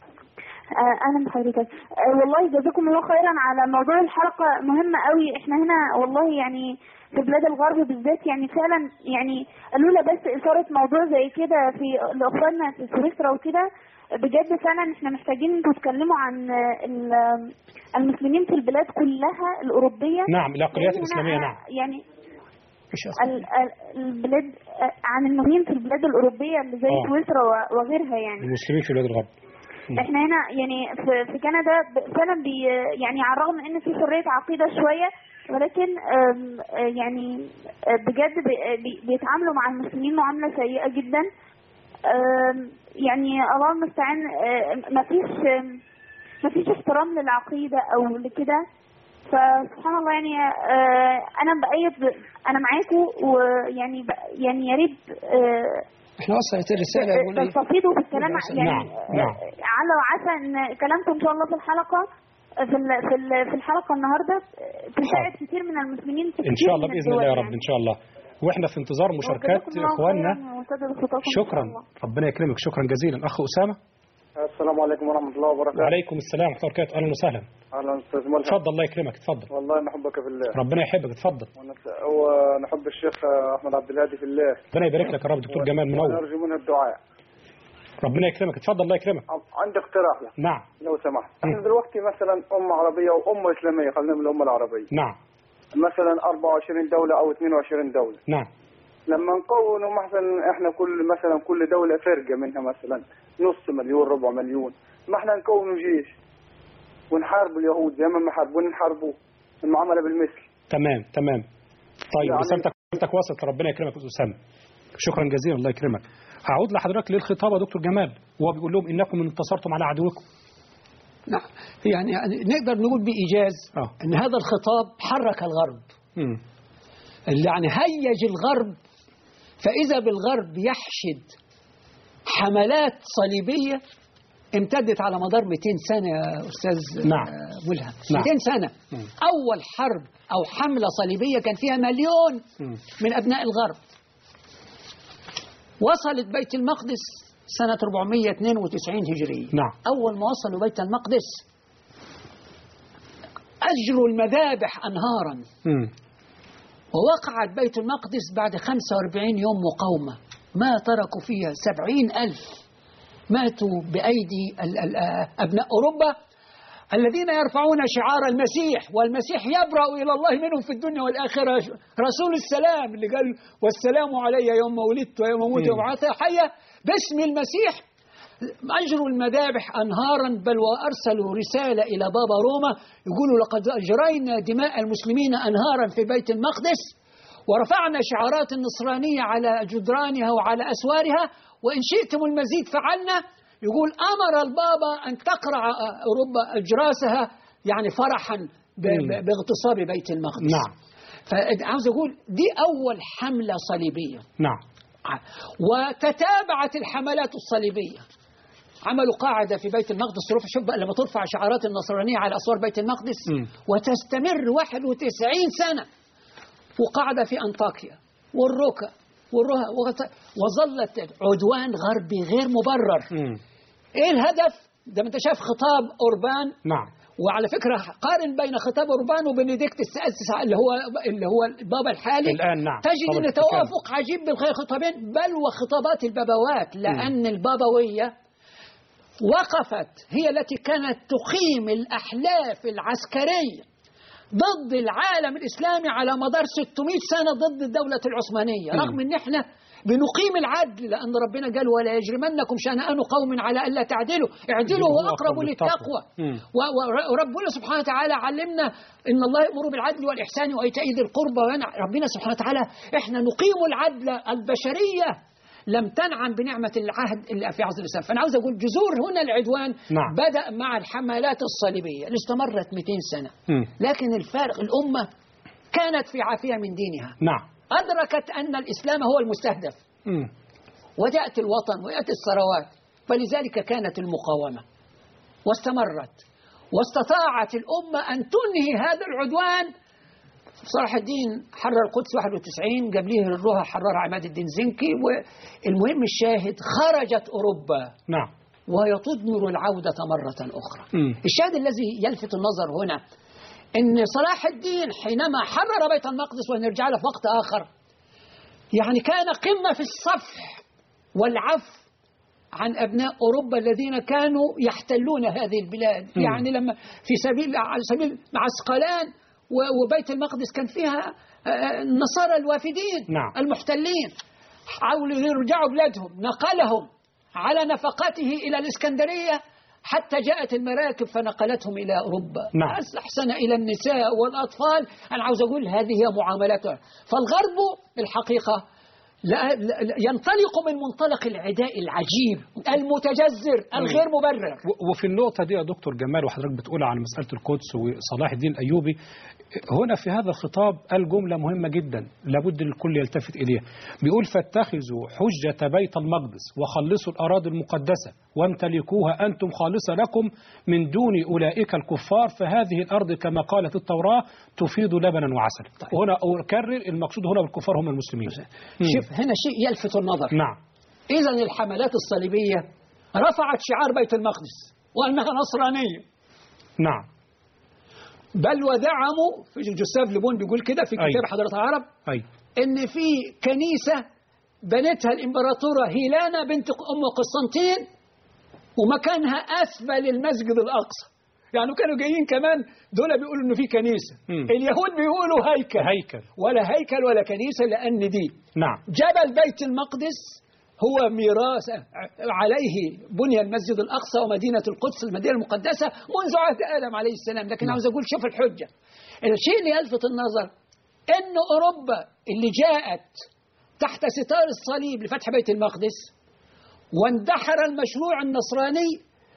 آه، أهلا بحضرتك آه، والله جزاكم الله خيرا على موضوع الحلقة مهمة قوي إحنا هنا والله يعني في بلاد الغرب بالذات يعني فعلا يعني لولا بس إثارة موضوع زي كده في لأخواننا في سويسرا وكده بجد فعلا احنا محتاجين انتوا تتكلموا عن آه، ال- المسلمين في البلاد كلها الأوروبية نعم الأقليات لأن الإسلامية أنا نعم يعني مش أصلاً. ال- ال- البلاد آه، عن المسلمين في البلاد الأوروبية اللي زي آه. سويسرا و- وغيرها يعني المسلمين في بلاد الغرب مم. احنا هنا يعني في, في كندا ب- فعلا بي يعني على الرغم ان في حريه عقيده شويه ولكن آم، آه، يعني آه، بجد بي- بي- بيتعاملوا مع المسلمين معامله سيئه جدا آم، يعني الله المستعان ما فيش ما فيش احترام للعقيده او لكده فسبحان الله يعني آه، انا بايد انا معاكم ويعني ب- يعني يا ريت آه، احنا وصلت الرسالة يا أبو لي. تستفيدوا في الكلام يعني نعم، نعم. آه، على وعسى ان كلامكم ان شاء الله في الحلقه في ال- في ال- في الحلقه النهارده تساعد كتير من المسلمين في إن كتير شاء الله من بإذن الدول الله يا رب يعني. إن شاء الله وإحنا في انتظار مشاركات وجزاكم الله إخواننا خيراً وسدد خطاكم إن شاء شكرا الله. ربنا يكرمك شكرا جزيلا أخ أسامة السلام عليكم ورحمة الله وبركاته وعليكم السلام ورحمة الله وبركاته أهلا وسهلا أهلا أستاذ ملحم اتفضل الله يكرمك اتفضل والله نحبك في الله ربنا يحبك اتفضل ونت- ونحب الشيخ أحمد عبد الهادي في الله ربنا يبارك لك يا رب دكتور جمال منور ونرجو منه الدعاء ربنا يكرمك اتفضل الله يكرمك عندي اقتراح لك نعم لو سمحت احنا دلوقتي مثلا أمة عربية وأمة إسلامية خلينا من الأمة العربية نعم مثلا 24 دولة أو 22 دولة نعم لما نكونوا مثلا احنا كل مثلا كل دولة فرقة منها مثلا نص مليون ربع مليون ما احنا نكونوا جيش ونحاربوا اليهود زي ما حاربوا نحاربوا المعاملة بالمثل تمام تمام طيب يعني- رسالتك رسالتك وصلت ربنا يكرمك يا أستاذ أسامة شكرا جزيلا الله يكرمك هعود لحضرتك للخطاب يا دكتور جمال وهو بيقول لهم انكم ان انتصرتم على عدوكم نعم يعني يعني نقدر نقول بإيجاز اه أن هذا الخطاب حرك الغرب مم. اللي يعني هيج الغرب فإذا بالغرب يحشد حملات صليبية امتدت على مدار 200 سنة يا أستاذ نعم. آه، ملهم نعم. 200 سنة مم. أول حرب أو حملة صليبية كان فيها مليون مم. من أبناء الغرب وصلت بيت المقدس سنة 492 هجرية نعم. أول ما وصلوا بيت المقدس أجروا المذابح أنهارا مم. ووقعت بيت المقدس بعد 45 يوم مقاومة ما تركوا فيها سبعين ألف ماتوا بأيدي ال- ال- أبناء أوروبا الذين يرفعون شعار المسيح والمسيح يبرأ إلى الله منهم في الدنيا والآخرة رسول السلام اللي قال والسلام علي يوم ولدت ويوم أموت مم. ويوم بعث حية باسم المسيح أجروا المذابح أنهارا بل وأرسلوا رسالة إلى بابا روما يقولوا لقد أجرينا دماء المسلمين أنهارا في بيت المقدس ورفعنا شعارات النصرانية على جدرانها وعلى أسوارها وإن شئتم المزيد فعلنا يقول أمر البابا أن تقرع أوروبا أجراسها يعني فرحا ب- مم. ب- باغتصاب بيت المقدس نعم فعاوز أقول دي أول حملة صليبية نعم وتتابعت الحملات الصليبية عملوا قاعدة في بيت المقدس رفع شوف بقى لما ترفع شعارات النصرانية على أسوار بيت المقدس مم. وتستمر 91 سنة وقاعدة في أنطاكيا والركا والرها وغت- وظلت عدوان غربي غير مبرر مم. ايه الهدف ده ما انت شايف خطاب اوربان نعم وعلى فكره قارن بين خطاب اوربان وبنديكت السادس اللي هو اللي هو البابا الحالي الآن نعم تجد طبعاً ان توافق عجيب بين الخطابين بل وخطابات البابوات لان البابويه وقفت هي التي كانت تقيم الاحلاف العسكريه ضد العالم الاسلامي على مدار 600 سنه ضد الدوله العثمانيه مم. رغم ان احنا بنقيم العدل لان ربنا قال ولا يجرمنكم شنآن قوم على الا تعدلوا اعدلوا هو اقرب للتقوى مم. و- و- وربنا سبحانه وتعالى علمنا ان الله يامر بالعدل والاحسان وايتاء ذي القربى وينع ربنا سبحانه وتعالى احنا نقيم العدل البشريه لم تنعم بنعمه العهد الا في عصر الاسلام فانا عاوز اقول جذور هنا العدوان نعم. بدا مع الحملات الصليبيه اللي استمرت 200 سنه مم. لكن الفارق الامه كانت في عافيه من دينها نعم ادركت ان الاسلام هو المستهدف مم. وجاءت الوطن ويأتي الثروات فلذلك كانت المقاومة واستمرت واستطاعت الأمة أن تنهي هذا العدوان صلاح الدين حرر القدس 91 قبليه الروها حرر عماد الدين زنكي والمهم الشاهد خرجت أوروبا نعم وهي تضمر العودة مرة أخرى مم. الشاهد الذي يلفت النظر هنا ان صلاح الدين حينما حرر بيت المقدس ونرجع له في وقت اخر يعني كان قمه في الصفح والعفو عن ابناء اوروبا الذين كانوا يحتلون هذه البلاد مم. يعني لما في سبيل على سبيل عسقلان و- وبيت المقدس كان فيها آه، النصارى الوافدين نعم. المحتلين حاولوا يرجعوا بلادهم نقلهم على نفقته إلى الإسكندرية حتى جاءت المراكب فنقلتهم إلى أوروبا نعم. أحسن إلى النساء والأطفال أنا عاوز أقول هذه هي معاملاتها فالغرب الحقيقة لا لا- لا- ينطلق من منطلق العداء العجيب المتجذر الغير مبرر و- وفي النقطة دي يا دكتور جمال وحضرتك بتقول عن مسألة القدس وصلاح الدين الأيوبي هنا في هذا الخطاب قال جملة مهمة جدا لابد الكل يلتفت إليها بيقول فاتخذوا حجة بيت المقدس وخلصوا الأراضي المقدسة وامتلكوها أنتم خالصة لكم من دون أولئك الكفار فهذه الأرض كما قالت التوراة تفيض لبنا وعسل وهنا أكرر المقصود هنا بالكفار هم المسلمين مم. شوف هنا شيء يلفت النظر نعم إذا الحملات الصليبية رفعت شعار بيت المقدس وأنها نصرانية نعم بل ودعموا في جوستاف ليبون بيقول كده في كتاب أيوة. حضارة العرب أي ان في كنيسه بنتها الامبراطوره هيلانا بنت ام قسطنطين ومكانها اسفل المسجد الاقصى يعني كانوا جايين كمان دول بيقولوا انه في كنيسه مم. اليهود بيقولوا هيكل هيكل ولا هيكل ولا كنيسه لان دي نعم جبل بيت المقدس هو ميراث عليه بني المسجد الاقصى ومدينه القدس المدينه المقدسه منذ عهد ادم عليه السلام لكن عاوز اقول شوف الحجه الشيء اللي يلفت النظر ان اوروبا اللي جاءت تحت ستار الصليب لفتح بيت المقدس واندحر المشروع النصراني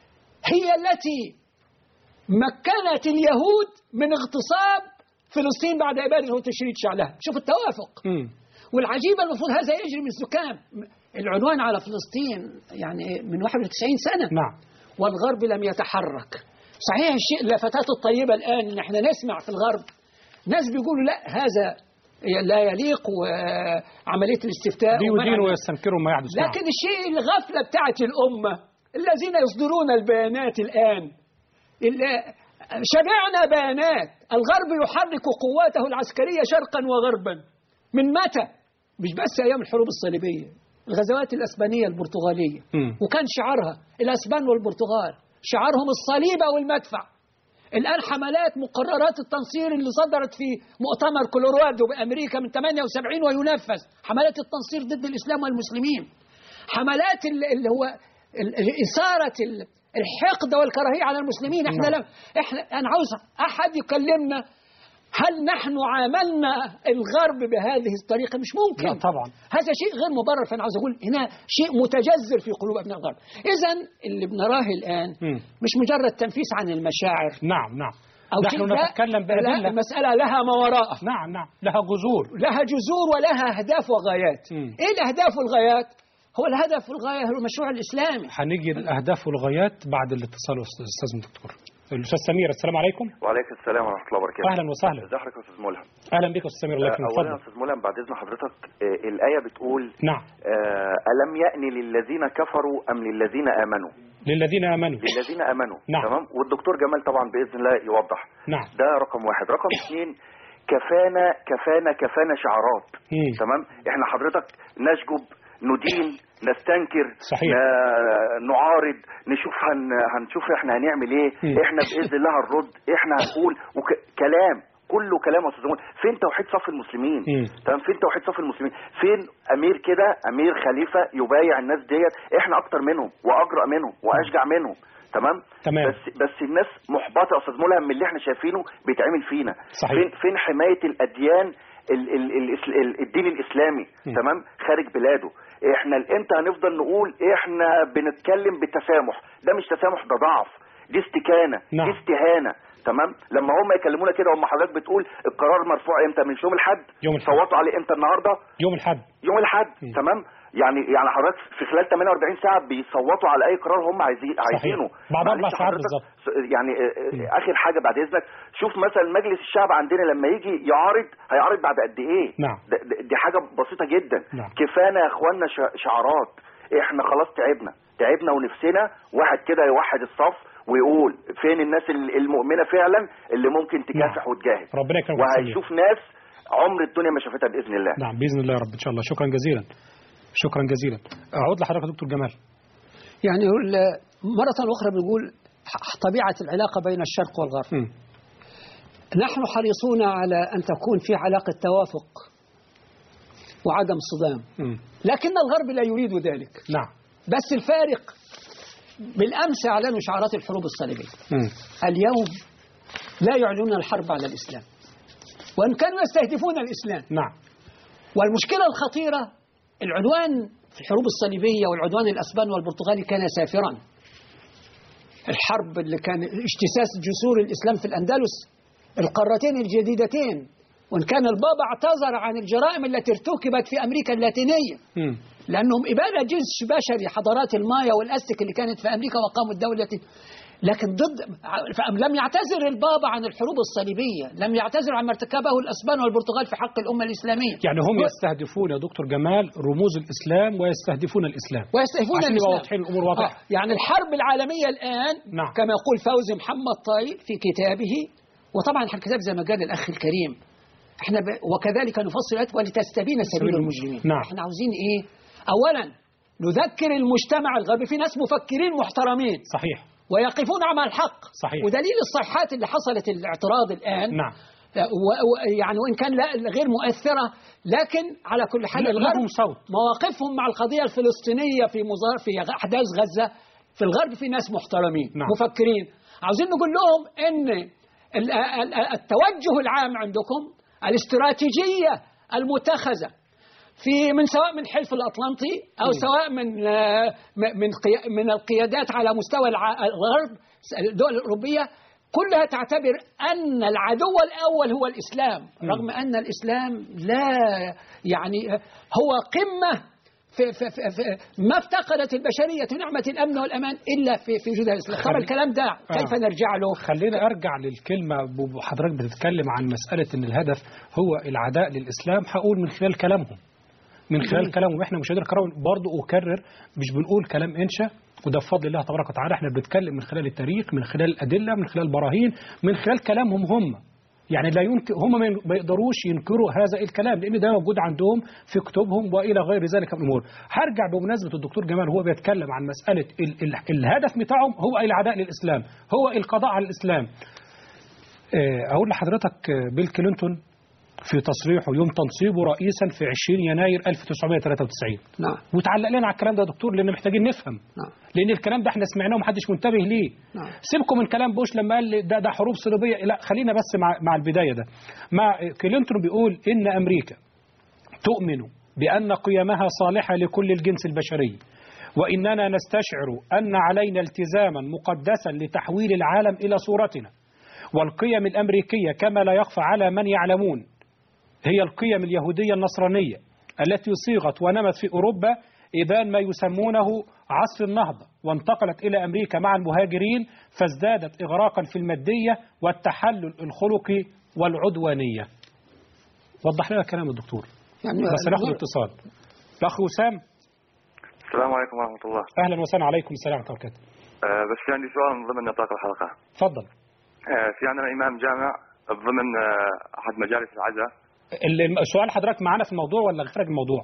هي التي مكنت اليهود من اغتصاب فلسطين بعد اباده وتشريد شعلها شوف التوافق مم. والعجيب المفروض هذا يجري من الزكام العنوان على فلسطين يعني من 91 سنة نعم والغرب لم يتحرك صحيح الشيء اللفتات الطيبة الآن إن احنا نسمع في الغرب ناس بيقولوا لا هذا لا يليق وعملية الاستفتاء ومنع بيدينوا ويستنكروا ما يحدث نعم. لكن الشيء الغفلة بتاعت الأمة الذين يصدرون البيانات الآن اللي- شبعنا بيانات الغرب يحرك قواته العسكرية شرقا وغربا من متى مش بس أيام الحروب الصليبية الغزوات الأسبانية البرتغالية مم. وكان شعارها الأسبان والبرتغال شعارهم الصليب والمدفع الآن حملات مقررات التنصير اللي صدرت في مؤتمر كولورادو بأمريكا من 78 وينفذ حملات التنصير ضد الإسلام والمسلمين حملات ال- اللي هو ال- ال- إثارة ال- الحقد والكراهية على المسلمين احنا نعم. لم احنا انا عاوز احد يكلمنا هل نحن عاملنا الغرب بهذه الطريقة مش ممكن لا طبعا هذا شيء غير مبرر فانا عاوز اقول هنا شيء متجذر في قلوب ابناء الغرب اذا اللي بنراه الان مم. مش مجرد تنفيس عن المشاعر نعم نعم او نحن شيء لا- نتكلم لا بأدلة المسألة لها ما وراءه نعم نعم لها جذور لها جذور ولها اهداف وغايات مم. ايه الاهداف والغايات هو الهدف والغايه هو المشروع الاسلامي هنيجي للأهداف والغايات بعد الاتصال أستاذ أستاذ دكتور الأستاذ سمير السلام عليكم وعليكم السلام ورحمه الله وبركاته أهلا وسهلا ازي حضرتك يا استاذ ملهم أهلا بك يا أستاذ سمير الله يكرمك اولا يا اتفضل استاذ ملهم بعد اذن حضرتك آه، الايه بتقول نعم آه، الم يأن للذين كفروا ام للذين امنوا للذين آمنوا للذين امنوا نعم. تمام والدكتور جمال طبعا باذن الله يوضح نعم ده رقم واحد رقم اثنين كفانا كفانا كفانا شعارات مم. تمام احنا حضرتك نشجب ندين نستنكر صحيح. ن- نعارض نشوف هن هنشوف احنا هنعمل ايه مم. احنا باذن الله هنرد احنا هنقول وك... كلام كله كلام يا استاذ زمان. فين توحيد صف المسلمين مم. تمام فين توحيد صف المسلمين فين امير كده امير خليفه يبايع الناس ديت احنا اكتر منهم واجرأ منهم واشجع منهم تمام تمام. بس بس الناس محبطه يا استاذ ملهم من اللي احنا شايفينه بيتعمل فينا صحيح. فين فين حمايه الاديان ال ال ال ال الدين الاسلامي م. تمام خارج بلاده احنا امتى هنفضل نقول احنا بنتكلم بالتسامح ده مش تسامح ده ضعف دي استكانه نعم. دي استهانه تمام لما هم يكلمونا كده هم حضرتك بتقول القرار مرفوع امتى من يوم الاحد يوم الأحد. صوتوا عليه امتى النهارده يوم الحد يوم الاحد م. تمام يعني يعني حضرتك في خلال 48 ساعه بيصوتوا على اي قرار هم عايزين عايزينه بعد معلش أربع ساعات حضرتك، بالظبط. س- يعني آه، آه، اخر حاجه بعد اذنك شوف مثلا مجلس الشعب عندنا لما يجي يعارض هيعارض بعد قد ايه نعم. ده- ده- دي حاجه بسيطه جدا نعم. كفانا يا اخوانا ش- شعارات احنا خلاص تعبنا تعبنا ونفسنا واحد كده يوحد الصف ويقول فين الناس ال- المؤمنه فعلا اللي ممكن تكافح نعم. وتجاهد ربنا يكرمك يا سمير. وهيشوف ناس عمر الدنيا ما شافتها باذن الله نعم بإذن الله يا رب إن شاء الله شكرا جزيلا شكرا جزيلا أعود لحضرتك يا دكتور جمال يعني ال- مرة أخرى بنقول ح- طبيعة العلاقة بين الشرق والغرب مم. نحن حريصون على أن تكون في علاقة توافق وعدم صدام مم. لكن الغرب لا يريد ذلك نعم بس الفارق بالأمس أعلنوا شعارات الحروب الصليبية مم. اليوم لا يعلنون الحرب على الإسلام وإن كانوا يستهدفون الإسلام نعم والمشكلة الخطيرة العدوان في الحروب الصليبية والعدوان الأسباني والبرتغالي كان سافرا الحرب اللي كان اجتساس جسور الإسلام في الأندلس القارتين الجديدتين وإن كان البابا اعتذر عن الجرائم التي ارتكبت في أمريكا اللاتينية مم. لأنهم إبادة جنس بشري حضارات المايا والأستك اللي كانت في أمريكا وقاموا الدولة لكن ضد لم يعتذر البابا عن الحروب الصليبية لم يعتذر عما ارتكبه الأسبان والبرتغال في حق الأمة الإسلامية يعني هم يستهدفون يا دكتور جمال رموز الإسلام ويستهدفون الإسلام ويستهدفون عشان الإسلام نبقى واضحين الأمور واضحة آه. يعني الحرب العالمية الآن نعم. كما يقول فوزي محمد طايل في كتابه وطبعا الكتاب زي ما قال الأخ الكريم احنا ب... وكذلك نفصل الآيات ولتستبين سبيل المجرمين نعم. احنا عاوزين ايه اولا نذكر المجتمع الغربي في ناس مفكرين محترمين صحيح ويقفون مع الحق صحيح. ودليل الصيحات اللي حصلت الاعتراض الآن نعم و- و- يعني وإن كان لا غير مؤثرة لكن على كل حال لا- الغرب لهم صوت. مواقفهم مع القضية الفلسطينية في مظاهر في أحداث غزة في الغرب في ناس محترمين نعم. مفكرين عاوزين نقول لهم إن ال- ال- التوجه العام عندكم الاستراتيجييه المتخذة في من سواء من حلف الأطلنطي أو سواء من آه، م- من قيا- من القيادات على مستوى الع- الغرب الدول الأوروبية كلها تعتبر أن العدو الأول هو الإسلام رغم أن الإسلام لا يعني هو قمة في في في في ما افتقدت البشرية نعمة الأمن والأمان إلا في في وجود الإسلام طبعا خلي- الكلام ده كيف آه. نرجع له خلينا ارجع للكلمه ب- وحضرتك بتتكلم عن مساله ان الهدف هو العداء للاسلام هقول من خلال كلامهم من خلال كلامهم احنا مشاهدينا الكرام برضه اكرر مش بنقول كلام انشا وده بفضل الله تبارك وتعالى احنا بنتكلم من خلال التاريخ من خلال الادله من خلال البراهين من خلال كلامهم هم يعني لا يمكن هم ما ين- ما يقدروش ينكروا هذا الكلام لان ده موجود عندهم في كتبهم والى غير ذلك من الامور هرجع بمناسبه الدكتور جمال وهو بيتكلم عن مساله ال ال الهدف بتاعهم هو العداء للاسلام هو القضاء على الاسلام آه، اقول لحضرتك آه، بيل كلينتون في تصريحه يوم تنصيبه رئيسا في 20 يناير 1993 نعم وتعلق لنا على الكلام ده يا دكتور لان محتاجين نفهم نعم لان الكلام ده احنا سمعناه ومحدش منتبه ليه نعم سيبكم من كلام بوش لما قال لي ده ده حروب صليبيه لا خلينا بس مع مع البدايه ده مع كلينتون بيقول ان امريكا تؤمن بان قيمها صالحه لكل الجنس البشري واننا نستشعر ان علينا التزاما مقدسا لتحويل العالم الى صورتنا والقيم الامريكيه كما لا يخفى على من يعلمون هي القيم اليهوديه النصرانيه التي صيغت ونمت في اوروبا ابان ما يسمونه عصر النهضه وانتقلت الى امريكا مع المهاجرين فازدادت اغراقا في الماديه والتحلل الخلقي والعدوانيه. وضح لنا كلام الدكتور. يعني بس ناخد اتصال. الاخ وسام السلام عليكم ورحمة الله اهلا وسهلا عليكم السلام ورحمه الله وبركاته. آه بس في عندي سؤال من ضمن نطاق الحلقة اتفضل. آه في عندنا إمام جامع ضمن آه أحد مجالس العزاء ال- السؤال حضرتك معانا في الموضوع ولا خارج الموضوع؟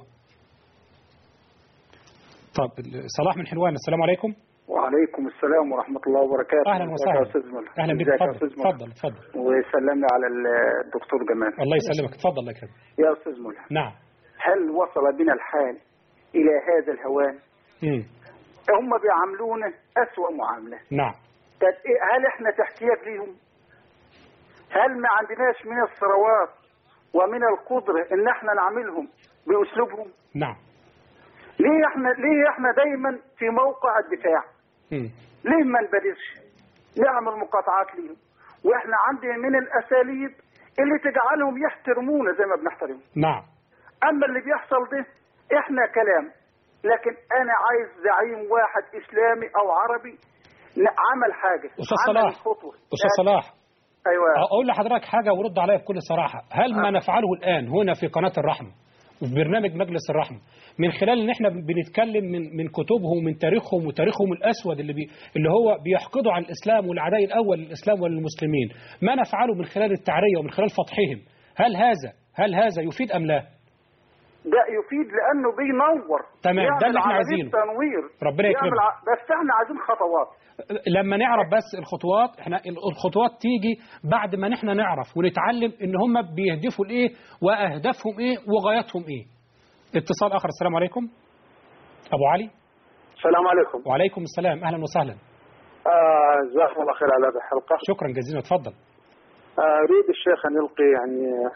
طب صلاح من حلوان السلام عليكم. وعليكم السلام ورحمة الله وبركاته اهلا ازيك يا وسهلا. أستاذ ملك اهلا بك ازيك يا اتفضل أستاذ ملك اتفضل اتفضل. وسلمنا على الدكتور جمال الله يسلمك اتفضل الله يكرمك. يا أستاذ ملك نعم. هل وصل بنا الحال إلى هذا الهوان مم. هم بيعاملونا أسوأ معاملة نعم. طب إيه هل إحنا تحتياج ليهم هل ما عندناش من الثروات ومن القدرة إن إحنا نعملهم بأسلوبهم نعم. ليه إحنا ليه إحنا دايما في موقع الدفاع مم. ليه ما نبادرش نعمل مقاطعات ليهم واحنا عندنا من الاساليب اللي تجعلهم يحترمونا زي ما بنحترمهم نعم. اما اللي بيحصل ده احنا كلام لكن انا عايز زعيم واحد اسلامي او عربي ن- عمل حاجه استاذ عمل صلاح خطوه استاذ صلاح ايوه اقول لحضرتك حاجه ورد عليا بكل صراحه هل ما نفعله الان هنا في قناه الرحمه وفي برنامج مجلس الرحمه من خلال ان احنا بنتكلم من من كتبهم ومن تاريخهم وتاريخهم الاسود اللي بي اللي هو بيحقدوا على الاسلام والعداء الاول للاسلام وللمسلمين ما نفعله من خلال التعريه ومن خلال فتحهم هل هذا هل هذا يفيد ام لا ده يفيد لانه بينور تمام، ده يعمل اللي احنا عملية عايزينه. تنوير ربنا يعمل يكرمك. ع- بس احنا عايزين خطوات لما نعرف بس الخطوات احنا الخطوات تيجي بعد ما نحن نعرف ونتعلم ان هم بيهدفوا لايه واهدافهم ايه وغاياتهم ايه اتصال اخر السلام عليكم ابو علي السلام عليكم وعليكم السلام اهلا وسهلا آه، جزاكم الله خير على هذه الحلقة شكرا جزيلا اتفضل آه، أريد الشيخ أن يلقي يعني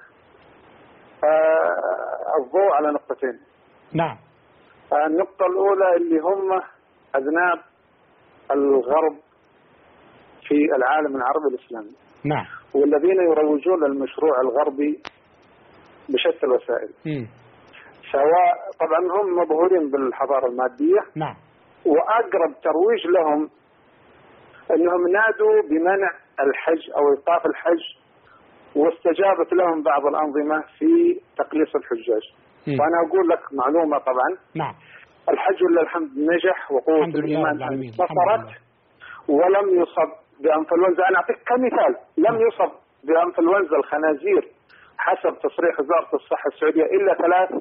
آه، الضوء على نقطتين نعم آه، النقطة الأولى اللي هم أذناب الغرب في العالم العربي الإسلامي نعم والذين يروجون للمشروع الغربي بشتى الوسائل مم. سواء طبعا هم مبهورين بالحضارة المادية نعم واقرب ترويج لهم انهم نادوا بمنع الحج او ايقاف الحج واستجابت لهم بعض الانظمه في تقليص الحجاج. مم. وانا اقول لك معلومه طبعا نعم الحج لله الحمد نجح وقوه الحمد لله رب الايمان العالمين الحمد لله انتصرت ولم يصب بانفلونزا انا اعطيك كمثال لم يصب بانفلونزا الخنازير حسب تصريح وزاره الصحه السعوديه الا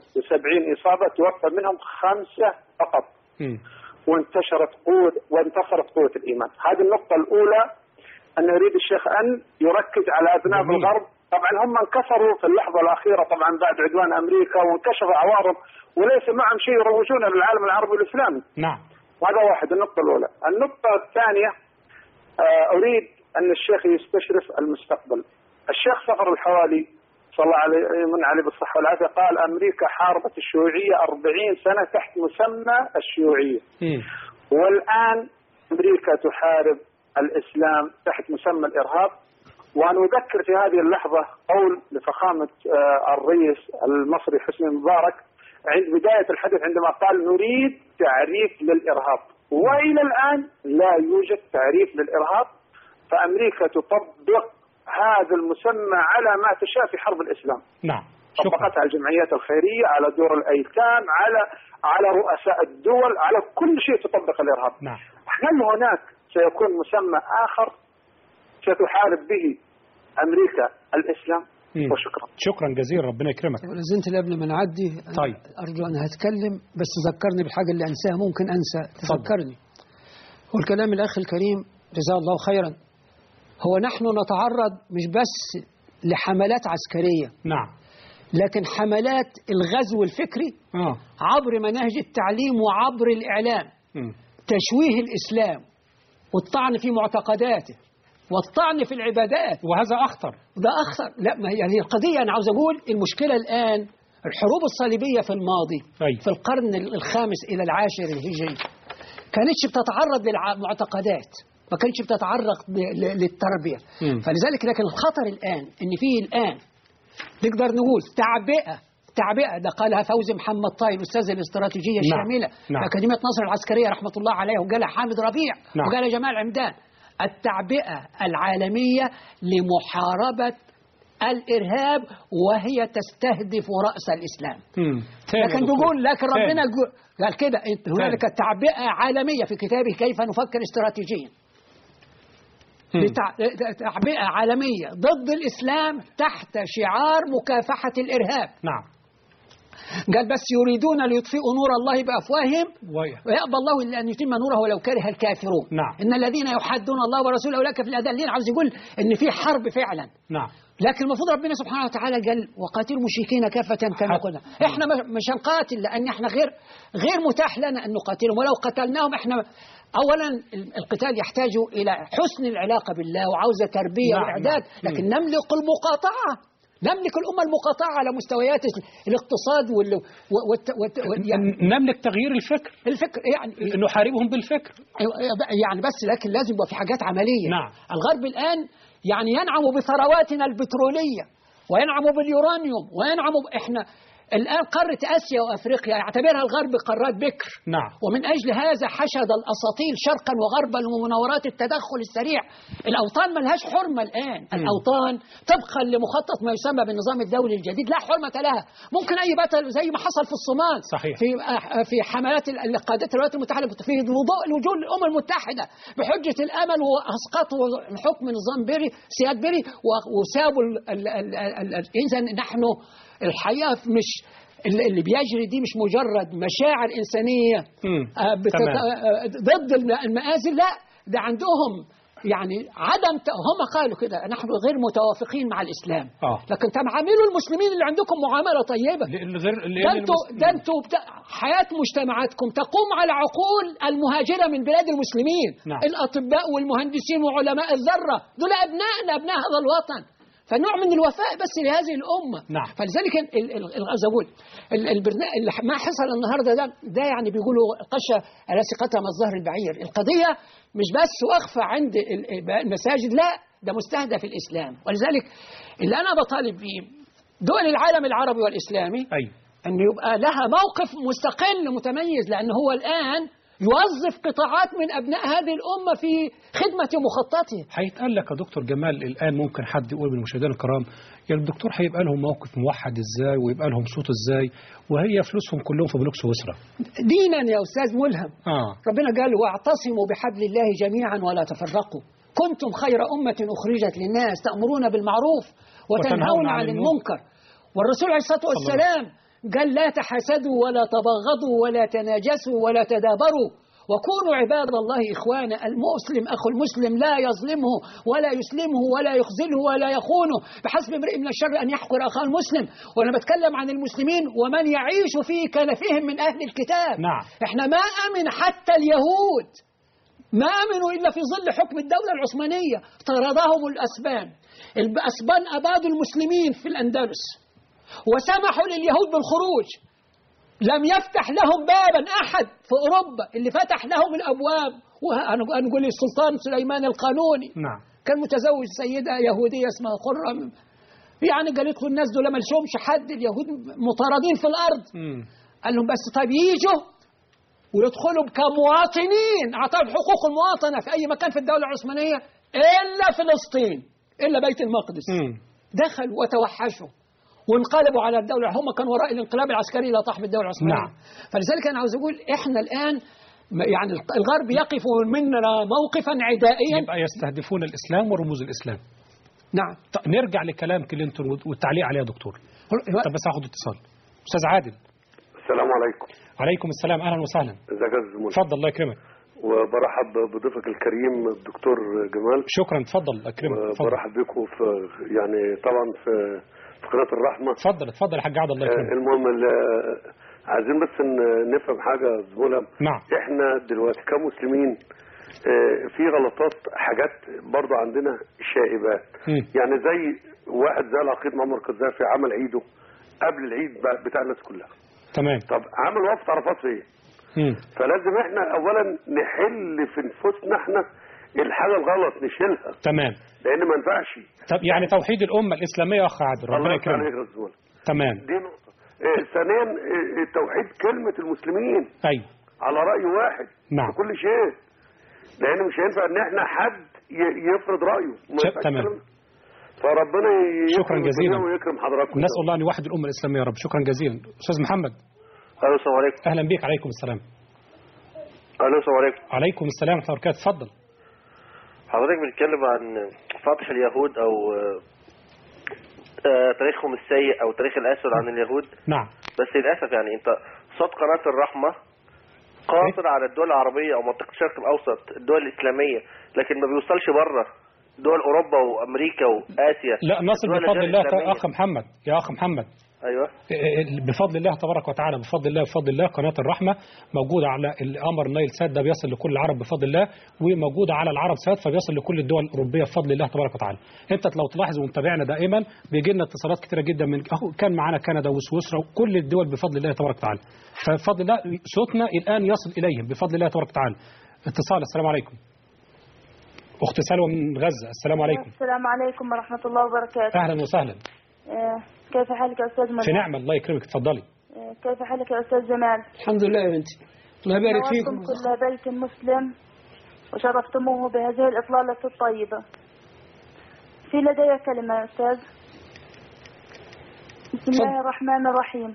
73 اصابه توفى منهم خمسه فقط. مم. وانتشرت قوة وانتصرت قوة الإيمان هذه النقطة الأولى أن يريد الشيخ أن يركز على أذناب جميل. الغرب طبعا هم انكسروا في اللحظة الأخيرة طبعا بعد عدوان أمريكا وانكشف عوارض وليس معهم شيء يروجون للعالم العربي والإسلامي نعم هذا واحد النقطة الأولى النقطة الثانية آه، أريد أن الشيخ يستشرف المستقبل الشيخ صفر الحوالي صلى الله عليه من عليه بالصحة والعافية قال أمريكا حاربت الشيوعية 40 سنة تحت مسمى الشيوعية مم. والآن أمريكا تحارب الإسلام تحت مسمى الإرهاب وأنا أذكر في هذه اللحظة قول لفخامة آه، الرئيس المصري حسني مبارك عند بداية الحديث عندما قال نريد تعريف للإرهاب وإلى الآن لا يوجد تعريف للإرهاب فأمريكا تطبق هذا المسمى على ما تشاء في حرب الإسلام نعم طبقتها على الجمعيات الخيرية على دور الأيتام على على رؤساء الدول على كل شيء تطبق الإرهاب نعم هل هناك سيكون مسمى آخر ستحارب به أمريكا الإسلام مم. وشكرا شكرا جزيلا ربنا يكرمك لازلت قبل ما نعدي أنا طيب. أرجو أن هتكلم بس ذكرني بالحاجة اللي أنساها ممكن أنسى تذكرني والكلام الأخ الكريم جزاه الله خيرا هو نحن نتعرض مش بس لحملات عسكرية نعم لكن حملات الغزو الفكري آه. عبر مناهج التعليم وعبر الإعلام مم. تشويه الإسلام والطعن في معتقداته والطعن في العبادات وهذا أخطر ده أخطر لا ما هي هي القضية أنا عاوز أقول المشكلة الآن الحروب الصليبية في الماضي أي. في القرن الخامس إلى العاشر الهجري كانتش بتتعرض للمعتقدات ما كانتش بتتعرض ل- ل- للتربية مم. فلذلك لكن الخطر الآن إن فيه الآن نقدر نقول تعبئة تعبئة ده قالها فوزي محمد طاي الأستاذ الاستراتيجية نعم. الشاملة نعم. في أكاديمية نصر العسكرية رحمة الله عليه وقالها حامد ربيع نعم. وقالها جمال عمدان التعبئة العالمية لمحاربة الإرهاب وهي تستهدف رأس الإسلام مم. تاني يا لكن دكتور. بيقول لكن تاني. ربنا جو- قال كده إنت- هنالك تعبئة عالمية في كتابه كيف نفكر استراتيجيا مم. لتع- تعبئة عالمية ضد الإسلام تحت شعار مكافحة الإرهاب نعم قال بس يريدون ليطفئوا نور الله بأفواههم وي- ويأبى الله إلا أن يتم نوره ولو كره الكافرون نعم. إن الذين يحدون الله ورسوله أولئك في الأذلين عاوز يقول إن في حرب فعلا نعم لكن المفروض ربنا سبحانه وتعالى قال وقاتلوا المشركين كافة كما حتى- قلنا احنا مش- مش هنقاتل لان احنا غير غير متاح لنا ان نقاتلهم ولو قتلناهم احنا اولا القتال يحتاج الى حسن العلاقه بالله وعاوزه تربيه نعم، واعداد نعم. لكن مم. نملك المقاطعه نملك الامه المقاطعه على مستويات الاقتصاد وال والت... والت... يعني نملك تغيير الفكر الفكر يعني نحاربهم بالفكر يعني بس لكن لازم يبقى في حاجات عملية نعم. الغرب الآن يعني ينعم بثرواتنا البترولية وينعم باليورانيوم وينعم ب... احنا الآن قارة آسيا وأفريقيا يعتبرها الغرب قارات بكر نعم ومن أجل هذا حشد الأساطيل شرقا وغربا ومناورات التدخل السريع الأوطان ملهاش حرمة الآن الأوطان طبقا لمخطط ما يسمى بالنظام الدولي الجديد لا حرمة لها ممكن أي بطل زي ما حصل في الصومال صحيح. في في حملات ال- قادة الولايات المتحدة في وضوء لجوء الأمم المتحدة بحجة الأمل وأسقطوا حكم نظام بيري سياد بيري و- وسابوا ال- ال- ال- ال- ال- إذا نحن الحقيقة مش اللي اللي بيجري دي مش مجرد مشاعر إنسانية مم. آه، بتت... تمام. آه، ضد الم- المآزل لا ده عندهم يعني عدم ت... هم قالوا كده نحن غير متوافقين مع الإسلام آه. لكن تعاملوا المسلمين اللي عندكم معاملة طيبة غير ده انتوا ده انتوا بتا... حياة مجتمعاتكم تقوم على عقول المهاجرة من بلاد المسلمين نعم. الأطباء والمهندسين وعلماء الذرة دول أبنائنا أبناء هذا الوطن فنوع من الوفاء بس لهذه الأمة نعم. فلذلك ال- ال- ال- عايز أقول ال- البرنامج اللي ما حصل النهارده ده ده يعني بيقولوا قشة على ثقتها من الظهر البعير القضية مش بس واقفة عند ال- المساجد لا ده مستهدف الإسلام ولذلك اللي أنا بطالب بيه دول العالم العربي والإسلامي أيوة أن يبقى لها موقف مستقل متميز لأن هو الآن يوظف قطاعات من أبناء هذه الأمة في خدمة مخططه هيتقال لك يا دكتور جمال الآن ممكن حد يقول من المشاهدين الكرام يعني الدكتور هيبقى لهم موقف موحد ازاي ويبقى لهم صوت ازاي وهي فلوسهم كلهم في بنوك سويسرا دينا يا أستاذ ملهم اه ربنا قال واعتصموا بحبل الله جميعا ولا تفرقوا كنتم خير أمة أخرجت للناس تأمرون بالمعروف وتنهون عن المنكر والرسول عليه الصلاة والسلام قال لا تحسدوا ولا تبغضوا ولا تناجسوا ولا تدابروا وكونوا عباد الله إخوانا المسلم أخو المسلم لا يظلمه ولا يسلمه ولا يخذله ولا يخونه بحسب امرئ من الشر أن يحقر أخاه المسلم وأنا بتكلم عن المسلمين ومن يعيش في كنفهم من أهل الكتاب نعم. احنا ما أمن حتى اليهود ما آمنوا إلا في ظل حكم الدولة العثمانية طردهم الأسبان الأسبان أبادوا المسلمين في الأندلس وسمحوا لليهود بالخروج لم يفتح لهم بابا أحد في أوروبا اللي فتح لهم الأبواب وأنا نقول السلطان سليمان القانوني نعم كان متزوج سيدة يهودية اسمها قرة يعني قالت له الناس دول ما لهمش حد اليهود مطاردين في الأرض مم. قال لهم بس طيب يجوا ويدخلوا كمواطنين اعطاهم حقوق المواطنه في اي مكان في الدوله العثمانيه الا فلسطين الا بيت المقدس مم. دخلوا وتوحشوا وانقلبوا على الدوله هم كانوا وراء الانقلاب العسكري لا طاح بالدوله العثمانيه نعم. فلذلك انا عاوز اقول احنا الان م- يعني الغرب يقف مننا موقفا عدائيا يبقى يستهدفون الإسلام ورموز الإسلام نعم طب نرجع لكلام كلينتون والتعليق عليه يا دكتور طب بس هاخد اتصال أستاذ عادل السلام عليكم عليكم السلام أهلا وسهلا ازيك يا استاذ منى اتفضل الله يكرمك وبرحب بضيفك الكريم الدكتور جمال شكرا اتفضل أكرمك اتفضل برحب بكم في يعني طبعا في في قناه الرحمه اتفضل اتفضل يا حاج عبد الله آه، يكرمك المهم ال- عايزين بس ن- نفهم حاجه يا أستاذ ملهم نعم احنا دلوقتي كمسلمين آه، في غلطات حاجات برضو عندنا شائبات مم. يعني زي واحد زي العقيد معمر قذافي عمل عيده قبل العيد ب- بتاع الناس كلها تمام طب عمل وقفه عرفات فين مم. فلازم احنا اولا نحل في نفوسنا احنا الحاجه الغلط نشيلها تمام لان ما ينفعش طب يعني توحيد الامه الاسلاميه يا اخ عادل ربنا الله يفتح عليك يكرمك يا أستاذ ملهم. تمام دي نقطه آه، ثانيا آه، آه، توحيد كلمه المسلمين ايوه على راي واحد نعم. في كل شيء لان مش هينفع ان احنا حد ي- يفرض رايه ما ش- ينفعش تمام. الكلام ده. فربنا ي- شكرا يكرم جزيلا الجميع ويكرم حضراتكم نسال الله ان يوحد الامه الاسلاميه يا رب شكرا جزيلا استاذ محمد الو السلام عليكم اهلا بك عليكم السلام الو السلام عليكم عليكم السلام ورحمه الله وبركاته اتفضل حضرتك بتتكلم عن فتح اليهود او آه، تاريخهم السيء او تاريخ الاسود عن اليهود نعم بس للاسف يعني انت صوت قناه الرحمه قاصر على الدول العربيه او منطقه الشرق الاوسط الدول الاسلاميه لكن ما بيوصلش بره دول اوروبا وامريكا واسيا لا نصل الدول بفضل غير الله الإسلامية. يا اخ محمد يا اخ محمد ايوه بفضل الله تبارك وتعالى بفضل الله بفضل الله قناة الرحمة موجودة على القمر النايل سات ده بيصل لكل العرب بفضل الله وموجودة على العرب سات فبيصل لكل الدول الأوروبية بفضل الله تبارك وتعالى انت لو تلاحظ ومتابعنا دائما بيجي لنا اتصالات كتيرة جدا من اهو كان معانا كندا وسويسرا وكل الدول بفضل الله تبارك وتعالى فبفضل الله صوتنا الآن يصل إليهم بفضل الله تبارك وتعالى اتصال السلام عليكم أخت سلوى من غزة السلام عليكم السلام عليكم ورحمة الله وبركاته أهلا وسهلا آه، كيف حالك يا أستاذ في منى نعمة الله يكرمك اتفضلي آه، كيف حالك يا أستاذ جمال الحمد لله يا بنتي الله يبارك فيكم نورتم كل بيت مسلم وشرفتموه بهذه الإطلالة الطيبة في لدي كلمة يا أستاذ بسم الله الرحمن الرحيم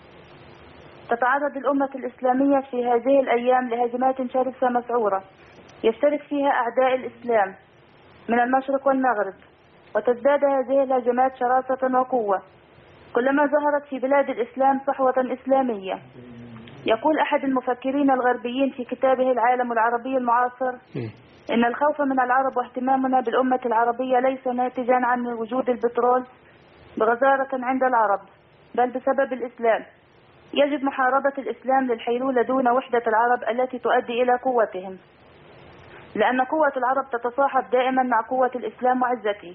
تتعرض الأمة الإسلامية في هذه الأيام لهجمات شرسة مسعورة يشترك فيها أعداء الإسلام من المشرق والمغرب وتزداد هذه الهجمات شراسة وقوة كلما ظهرت في بلاد الإسلام صحوة إسلامية يقول أحد المفكرين الغربيين في كتابه العالم العربي المعاصر إن الخوف من العرب واهتمامنا بالأمة العربية ليس ناتجا عن وجود البترول بغزارة عند العرب بل بسبب الإسلام يجب محاربة الإسلام للحيلولة دون وحدة العرب التي تؤدي إلى قوتهم لأن قوة العرب تتصاحب دائما مع قوة الإسلام وعزته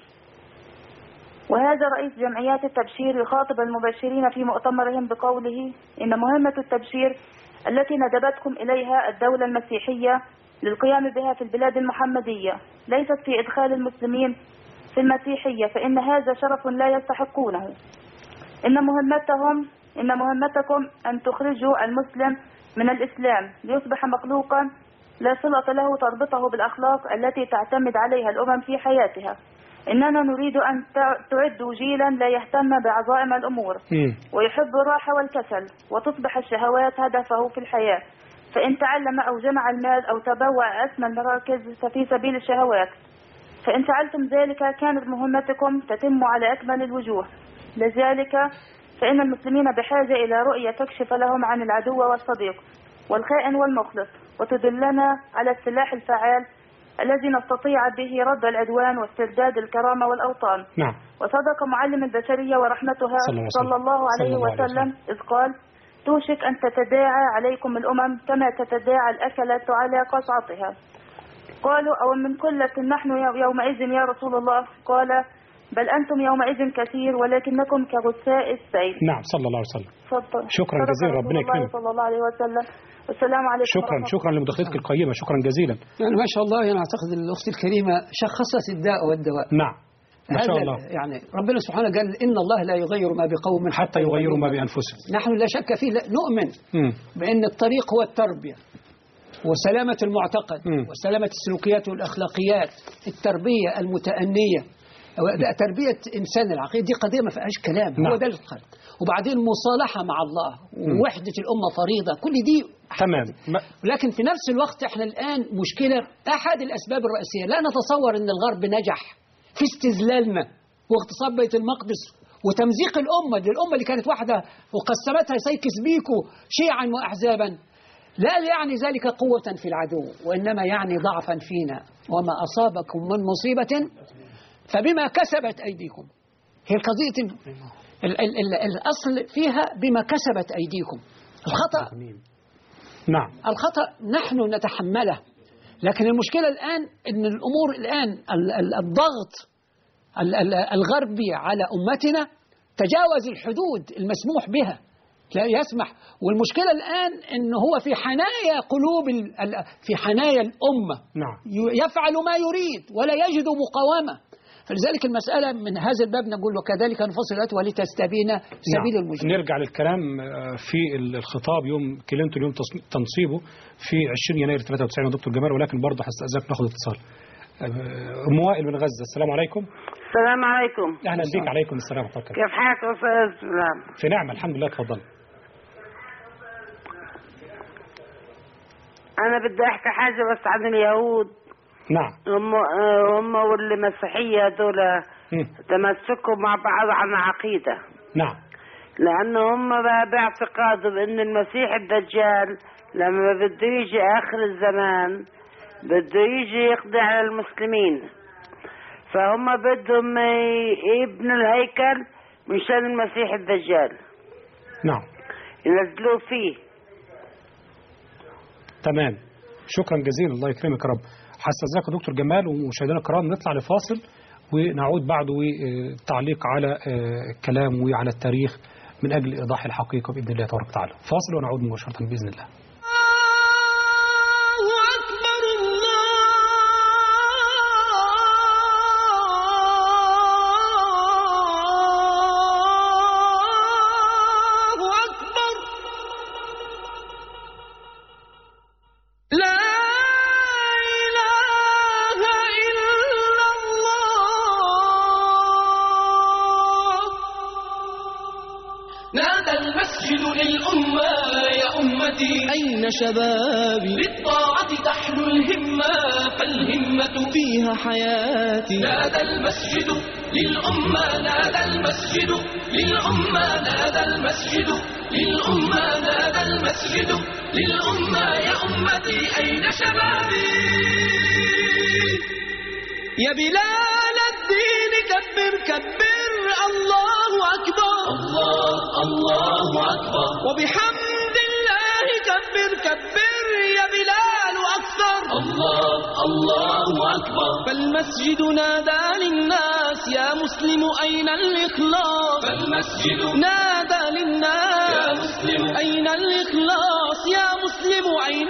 وهذا رئيس جمعيات التبشير يخاطب المبشرين في مؤتمرهم بقوله إن مهمة التبشير التي ندبتكم إليها الدولة المسيحية للقيام بها في البلاد المحمدية ليست في إدخال المسلمين في المسيحية فإن هذا شرف لا يستحقونه إن مهمتهم إن مهمتكم أن تخرجوا المسلم من الإسلام ليصبح مخلوقا لا صلة له تربطه بالأخلاق التي تعتمد عليها الأمم في حياتها إننا نريد أن تع- تعدوا جيلا لا يهتم بعظائم الأمور ويحب الراحة والكسل وتصبح الشهوات هدفه في الحياة فإن تعلم أو جمع المال أو تبوأ أسمى المراكز ففي سبيل الشهوات فإن فعلتم ذلك كانت مهمتكم تتم على أكمل الوجوه لذلك فإن المسلمين بحاجة إلى رؤية تكشف لهم عن العدو والصديق والخائن والمخلص وتدلنا على السلاح الفعال الذي نستطيع به رد العدوان واسترداد الكرامة والأوطان نعم وصدق معلم البشرية ورحمتها صلى الله عليه وسلم. صلى الله عليه صلى الله عليه وسلم إذ قال توشك أن تتداعى عليكم الأمم كما تتداعى الأكلة على قصعتها قالوا أو من قلة نحن يومئذ يا رسول الله قال بل أنتم يومئذ كثير ولكنكم كغثاء السيل نعم صلى الله عليه وسلم تفضل شكرا صدق جزيلا، رسول ربنا الله يكرمك. صلى الله عليه وسلم والسلام عليكم شكرا ورحمة شكرا لمداخلتك القيمة شكرا جزيلا يعني ما شاء الله يعني أعتقد أن الأخت الكريمة شخصت الداء والدواء نعم ما شاء هذا الله يعني ربنا سبحانه قال إن الله لا يغير ما بقوم حتى يغيروا ما بأنفسهم نحن لا شك فيه لا نؤمن مم. بأن الطريق هو التربية وسلامة المعتقد وسلامة السلوكيات والأخلاقيات التربية المتأنية ده تربية إنسان العقيد دي قضية ما فيهاش كلام هو نعم. ده الخلق وبعدين مصالحة مع الله ووحدة الأمة فريضة كل دي تمام ما- لكن في نفس الوقت احنا الآن مشكلة أحد الأسباب الرئيسية لا نتصور أن الغرب نجح في استذلالنا واغتصاب بيت المقدس وتمزيق الأمة دي الأمة اللي كانت واحدة وقسمتها سيكس بيكو شيعا وأحزابا لا يعني ذلك قوة في العدو وإنما يعني ضعفا فينا وما أصابكم من مصيبة فبما كسبت أيديكم هي القضية ال- ال- ال- ال- الأصل فيها بما كسبت أيديكم الخطأ نعم الخطأ نحن نتحمله لكن المشكلة الآن أن الأمور الآن ال- ال- الضغط ال- ال- الغربي على أمتنا تجاوز الحدود المسموح بها لا يسمح والمشكلة الآن أن هو في حنايا قلوب ال- ال- في حنايا الأمة نعم ي- يفعل ما يريد ولا يجد مقاومة فلذلك المسألة من هذا الباب نقول وكذلك نفصل الآيات ولتستبين سبيل نعم. المجرمين نرجع للكلام آه، في الخطاب يوم كلينتون يوم تص- تنصيبه في 20 يناير 93 يا دكتور جمال ولكن برضه هستأذنك ناخد اتصال آه، ام وائل من غزه السلام عليكم السلام عليكم اهلا بيك عليكم السلام ورحمه الله كيف حالك يا استاذ سلام في نعمه الحمد لله اتفضل انا بدي احكي حاجه بس عن اليهود نعم هم آه، هم والمسيحيه دول مم. تمسكوا مع بعض عن عقيده نعم لانه هم بقى باعتقادهم ان المسيح الدجال لما بده يجي اخر الزمان بده يجي يقضي على المسلمين فهم بدهم ي- يبنوا الهيكل مشان المسيح الدجال نعم ينزلوه فيه تمام شكرا جزيلا الله يكرمك يا رب هستأذنك يا دكتور جمال ومشاهدينا الكرام نطلع لفاصل ونعود بعده والتعليق على آه، الكلام وعلى التاريخ من أجل إيضاح الحقيقة بإذن الله تبارك وتعالى فاصل ونعود مباشرة بإذن الله لا إله إلا الله نادى المسجد للأمة يا أمتي أين شبابي للطاعة تحلو الهمة فالهمة فيها حياتي نادى المسجد للأمة نادى المسجد للأمة نادى المسجد للأمة نادى المسجد للأمة يا أمتي أين شبابي يا بلال الدين كبر كبر الله أكبر الله الله أكبر وبحمد الله كبر كبر يا بلال أكثر الله الله أكبر فالمسجد نادى للناس يا مسلم أين الإخلاص فالمسجد نادى للناس يا مسلم أين الإخلاص يا مسلم أين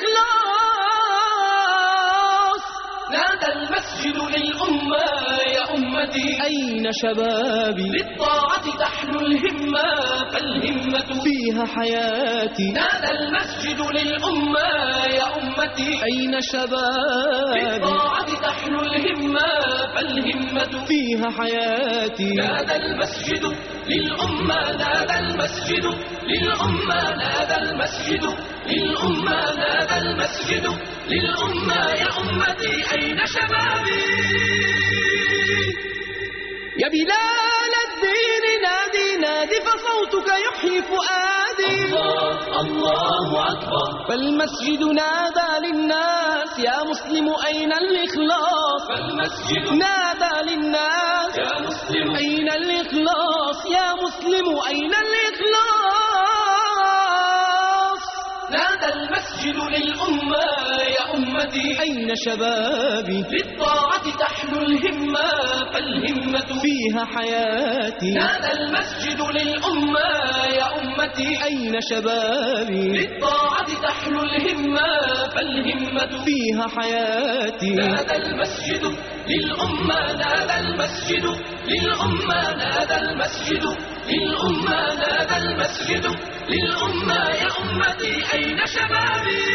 الإخلاص نادى المسجد للأمة يا أمتي أين شبابي للطاعة تحلو الهمة فالهمة فيها حياتي نادى المسجد للأمة يا أمتي أين شبابي للطاعة تحلو الهمة فالهمة فيها حياتي نادى المسجد للأمة نادى المسجد للأمة نادى المسجد للأمة نادى المسجد للأمة يا أمتي أين شبابي يا بلال الدين نادي نادي فصوتك يحيي فؤادي الله الله أكبر فالمسجد نادى للناس يا مسلم أين الإخلاص فالمسجد نادى للناس يا مسلم أين الإخلاص يا مسلم أين الإخلاص نادى المسجد للأمة يا أمتي أين شبابي للطاعة تحلو الهمة فالهمة فيها حياتي نادى المسجد للأمة يا أمتي أين شبابي للطاعة تحلو الهمة فالهمة فيها حياتي نادى المسجد للأمة نادى المسجد للأمة نادى المسجد للأمة نادى المسجد للأمة يا أمتي أين شبابي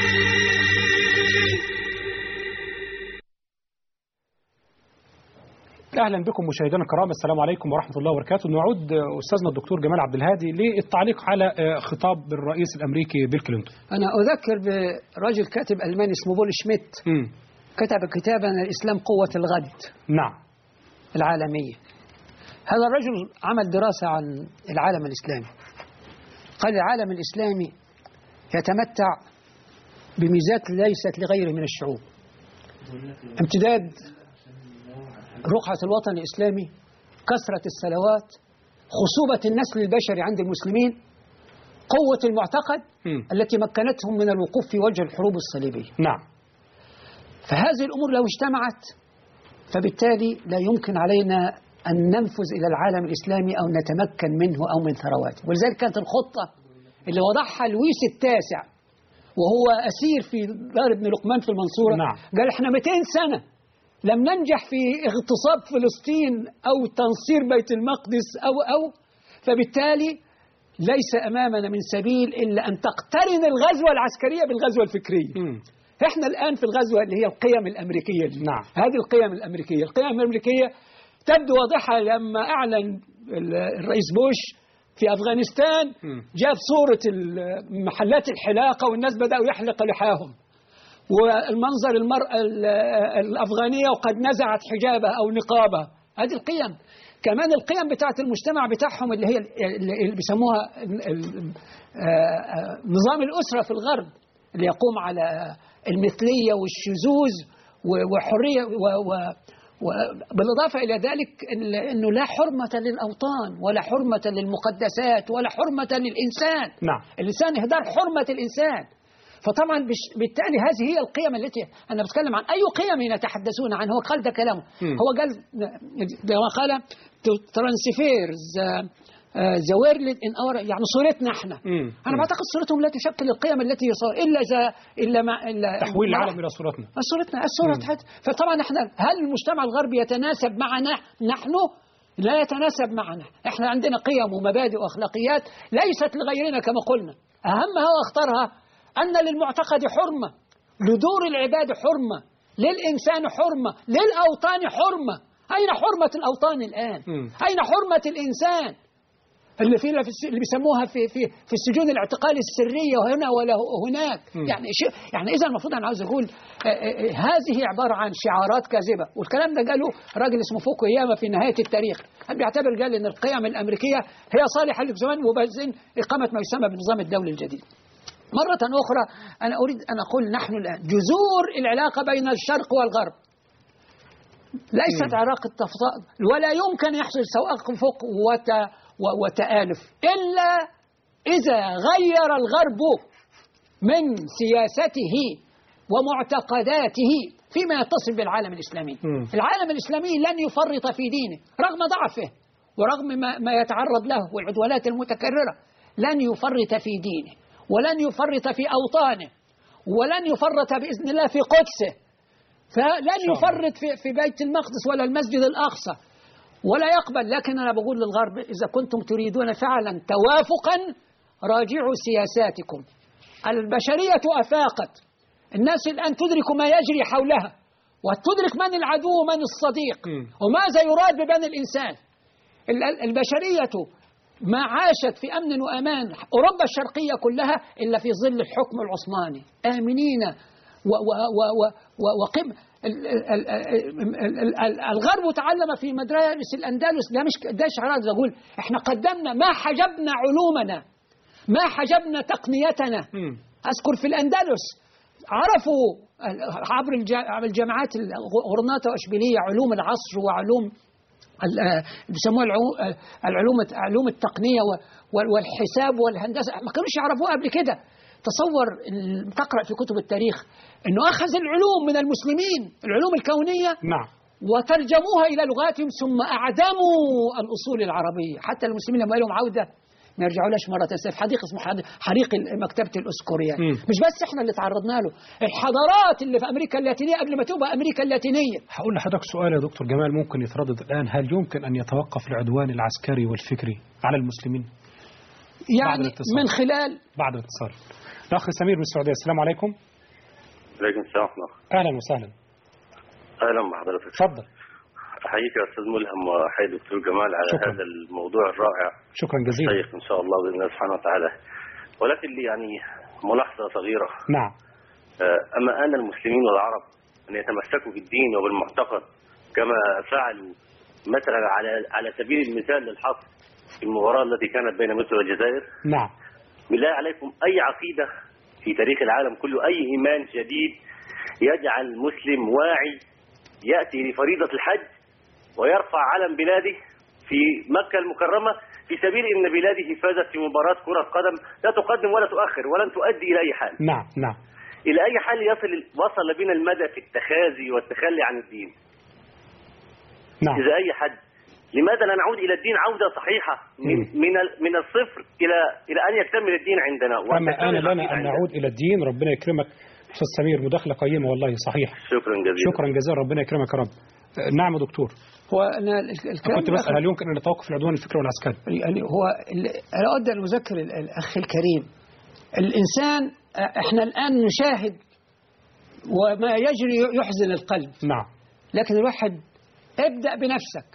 اهلا بكم مشاهدينا الكرام السلام عليكم ورحمه الله وبركاته نعود آه، استاذنا الدكتور جمال عبد الهادي للتعليق على آه، خطاب الرئيس الامريكي بيل كلينتون أنا أذكر برجل كاتب ألماني اسمه بول شميت كتب كتابا الإسلام قوة الغد نعم العالمية هذا الرجل عمل دراسة عن العالم الإسلامي قال العالم الإسلامي يتمتع بميزات ليست لغيره من الشعوب امتداد رقعة الوطن الإسلامي كثرة الصلوات خصوبة النسل البشري عند المسلمين قوة المعتقد التي مكنتهم من الوقوف في وجه الحروب الصليبية نعم فهذه الأمور لو اجتمعت فبالتالي لا يمكن علينا أن ننفذ إلى العالم الإسلامي أو نتمكن منه أو من ثرواته ولذلك كانت الخطة اللي وضعها لويس التاسع وهو أسير في دار ابن لقمان في المنصورة نعم. قال احنا 200 سنة لم ننجح في اغتصاب فلسطين أو تنصير بيت المقدس أو أو فبالتالي ليس أمامنا من سبيل إلا أن تقترن الغزوة العسكرية بالغزوة الفكرية احنا الآن في الغزوة اللي هي القيم الأمريكية دي. نعم. هذه القيم الأمريكية القيم الأمريكية تبدو واضحة لما أعلن ال- الرئيس بوش في أفغانستان جاب صورة ال- محلات الحلاقة والناس بدأوا يحلق لحاهم والمنظر المرأة ال- الأفغانية وقد نزعت حجابها أو نقابها هذه القيم كمان القيم بتاعت المجتمع بتاعهم اللي هي اللي اللي بيسموها ال- ال- آه، آه، نظام الأسرة في الغرب اللي يقوم على المثلية والشذوذ و- وحرية و- و- وبالإضافة إلى ذلك ال- أنه لا حرمة للأوطان ولا حرمة للمقدسات ولا حرمة للإنسان نعم الإنسان إهدار حرمة الإنسان فطبعا بش- بالتالي هذه هي القيم التي أنا بتكلم عن أي قيم يتحدثون عنها هو قال ده كلامه مم. هو قال لما قال ترانسفير ذا ويرلد ان اور يعني صورتنا احنا مم. انا بعتقد صورتهم لا تشكل القيم التي يصور الا اذا الا مع الا تحويل مع- العالم إلى صورتنا صورتنا الصورة تحت فطبعا احنا هل المجتمع الغربي يتناسب معنا نحن لا يتناسب معنا احنا عندنا قيم ومبادئ واخلاقيات ليست لغيرنا كما قلنا اهمها واخطرها ان للمعتقد حرمه لدور العباد حرمه للانسان حرمه للاوطان حرمه اين حرمه الاوطان الان اين حرمه الانسان اللي في اللي في- اللي بيسموها في في في السجون الاعتقال السريه هنا ولا هناك مم. يعني شيء يعني اذا المفروض انا عاوز اقول آه، آه، هذه عباره عن شعارات كاذبه والكلام ده قاله راجل اسمه فوكوياما في نهايه التاريخ كان بيعتبر قال ان القيم الامريكيه هي صالحه للزمان وبعدين اقامه ما يسمى بالنظام الدولي الجديد مرة أخرى أنا أريد أن أقول نحن الآن جذور العلاقة بين الشرق والغرب ليست علاقة تفضل ولا يمكن يحصل توافق وت و- وتآلف إلا إذا غير الغرب من سياسته ومعتقداته فيما يتصل بالعالم الإسلامي مم. العالم الإسلامي لن يفرط في دينه رغم ضعفه ورغم ما, ما يتعرض له والعدوانات المتكررة لن يفرط في دينه ولن يفرط في أوطانه ولن يفرط بإذن الله في قدسه فلن يفرط في, في بيت المقدس ولا المسجد الأقصى ولا يقبل لكن أنا بقول للغرب إذا كنتم تريدون فعلا توافقا راجعوا سياساتكم البشرية أفاقت الناس الآن تدرك ما يجري حولها وتدرك من العدو ومن الصديق وماذا يراد ببني الإنسان ال- ال- البشرية ما عاشت في أمن وأمان أوروبا الشرقية كلها إلا في ظل الحكم العثماني آمنين و و و و و وقم ال- ال- ال- ال- ال- ال- الغرب تعلم في مدارس الأندلس ده مش ده شعارات بقول احنا قدمنا ما حجبنا علومنا ما حجبنا تقنيتنا أذكر في الأندلس عرفوا عبر الجا- عبر الجامعات غرناطة وأشبيلية علوم العصر وعلوم ال- آه، بيسموها العلوم العلوم علوم التقنيه و- وال- والحساب والهندسه ما كانوش يعرفوها قبل كده تصور ال- تقرا في كتب التاريخ انه اخذ العلوم من المسلمين العلوم الكونيه نعم وترجموها الى لغاتهم ثم اعدموا الاصول العربيه حتى المسلمين لما لهم عوده ما يرجعولاش مرة تانية في حديقة اسمه حد- حريق مكتبة الأسكوريان مم. مش بس احنا اللي تعرضنا له الحضارات اللي في أمريكا اللاتينية قبل ما تبقى أمريكا اللاتينية هقول لحضرتك سؤال يا دكتور جمال ممكن يتردد الآن هل يمكن أن يتوقف العدوان العسكري والفكري على المسلمين بعد يعني الاتصال. من خلال بعد الاتصال الأخ سمير من السعودية السلام عليكم عليكم السلام ورحمة الله أهلا وسهلا أهلا بحضرتك اتفضل أحييك يا أستاذ ملهم وأحيي دكتور جمال على شكرا. هذا الموضوع الرائع شكرا جزيلا الشيق إن شاء الله بإذن الله سبحانه وتعالى ولكن لي يعني ملاحظة صغيرة نعم آه، أما أن المسلمين والعرب أن يتمسكوا بالدين وبالمعتقد كما فعلوا مثلا على على سبيل المثال للحصر في المباراة التي كانت بين مصر والجزائر نعم بالله عليكم أي عقيدة في تاريخ العالم كله أي إيمان جديد يجعل المسلم واعي يأتي لفريضة الحج ويرفع علم بلاده في مكة المكرمة في سبيل أن بلاده فازت في مباراة كرة قدم لا تقدم ولا تؤخر ولن تؤدي إلى أي حال نعم نعم إلى أي حال يصل وصل بنا المدى في التخاذي والتخلي عن الدين نعم إذا أي حد لماذا لا نعود إلى الدين عودة صحيحة من من ال- من الصفر إلى إلى أن يكتمل الدين عندنا وأن كما تكتمل آن لنا العقيدة أن عندنا. نعود إلى الدين ربنا يكرمك أستاذ سمير مداخلة قيمة والله صحيح شكرا جزيلا شكرا جزيلا ربنا يكرمك يا رب آه، نعم يا دكتور هو أنا ال- الكلام كنت بسأل الآخر- هل يمكن أن نتوقف العدوان الفكري والعسكري يعني هو ال- أنا أود أن أذكر ال- الأخ الكريم الإنسان آه، إحنا الآن نشاهد وما يجري يحزن القلب نعم لكن الواحد ابدأ بنفسك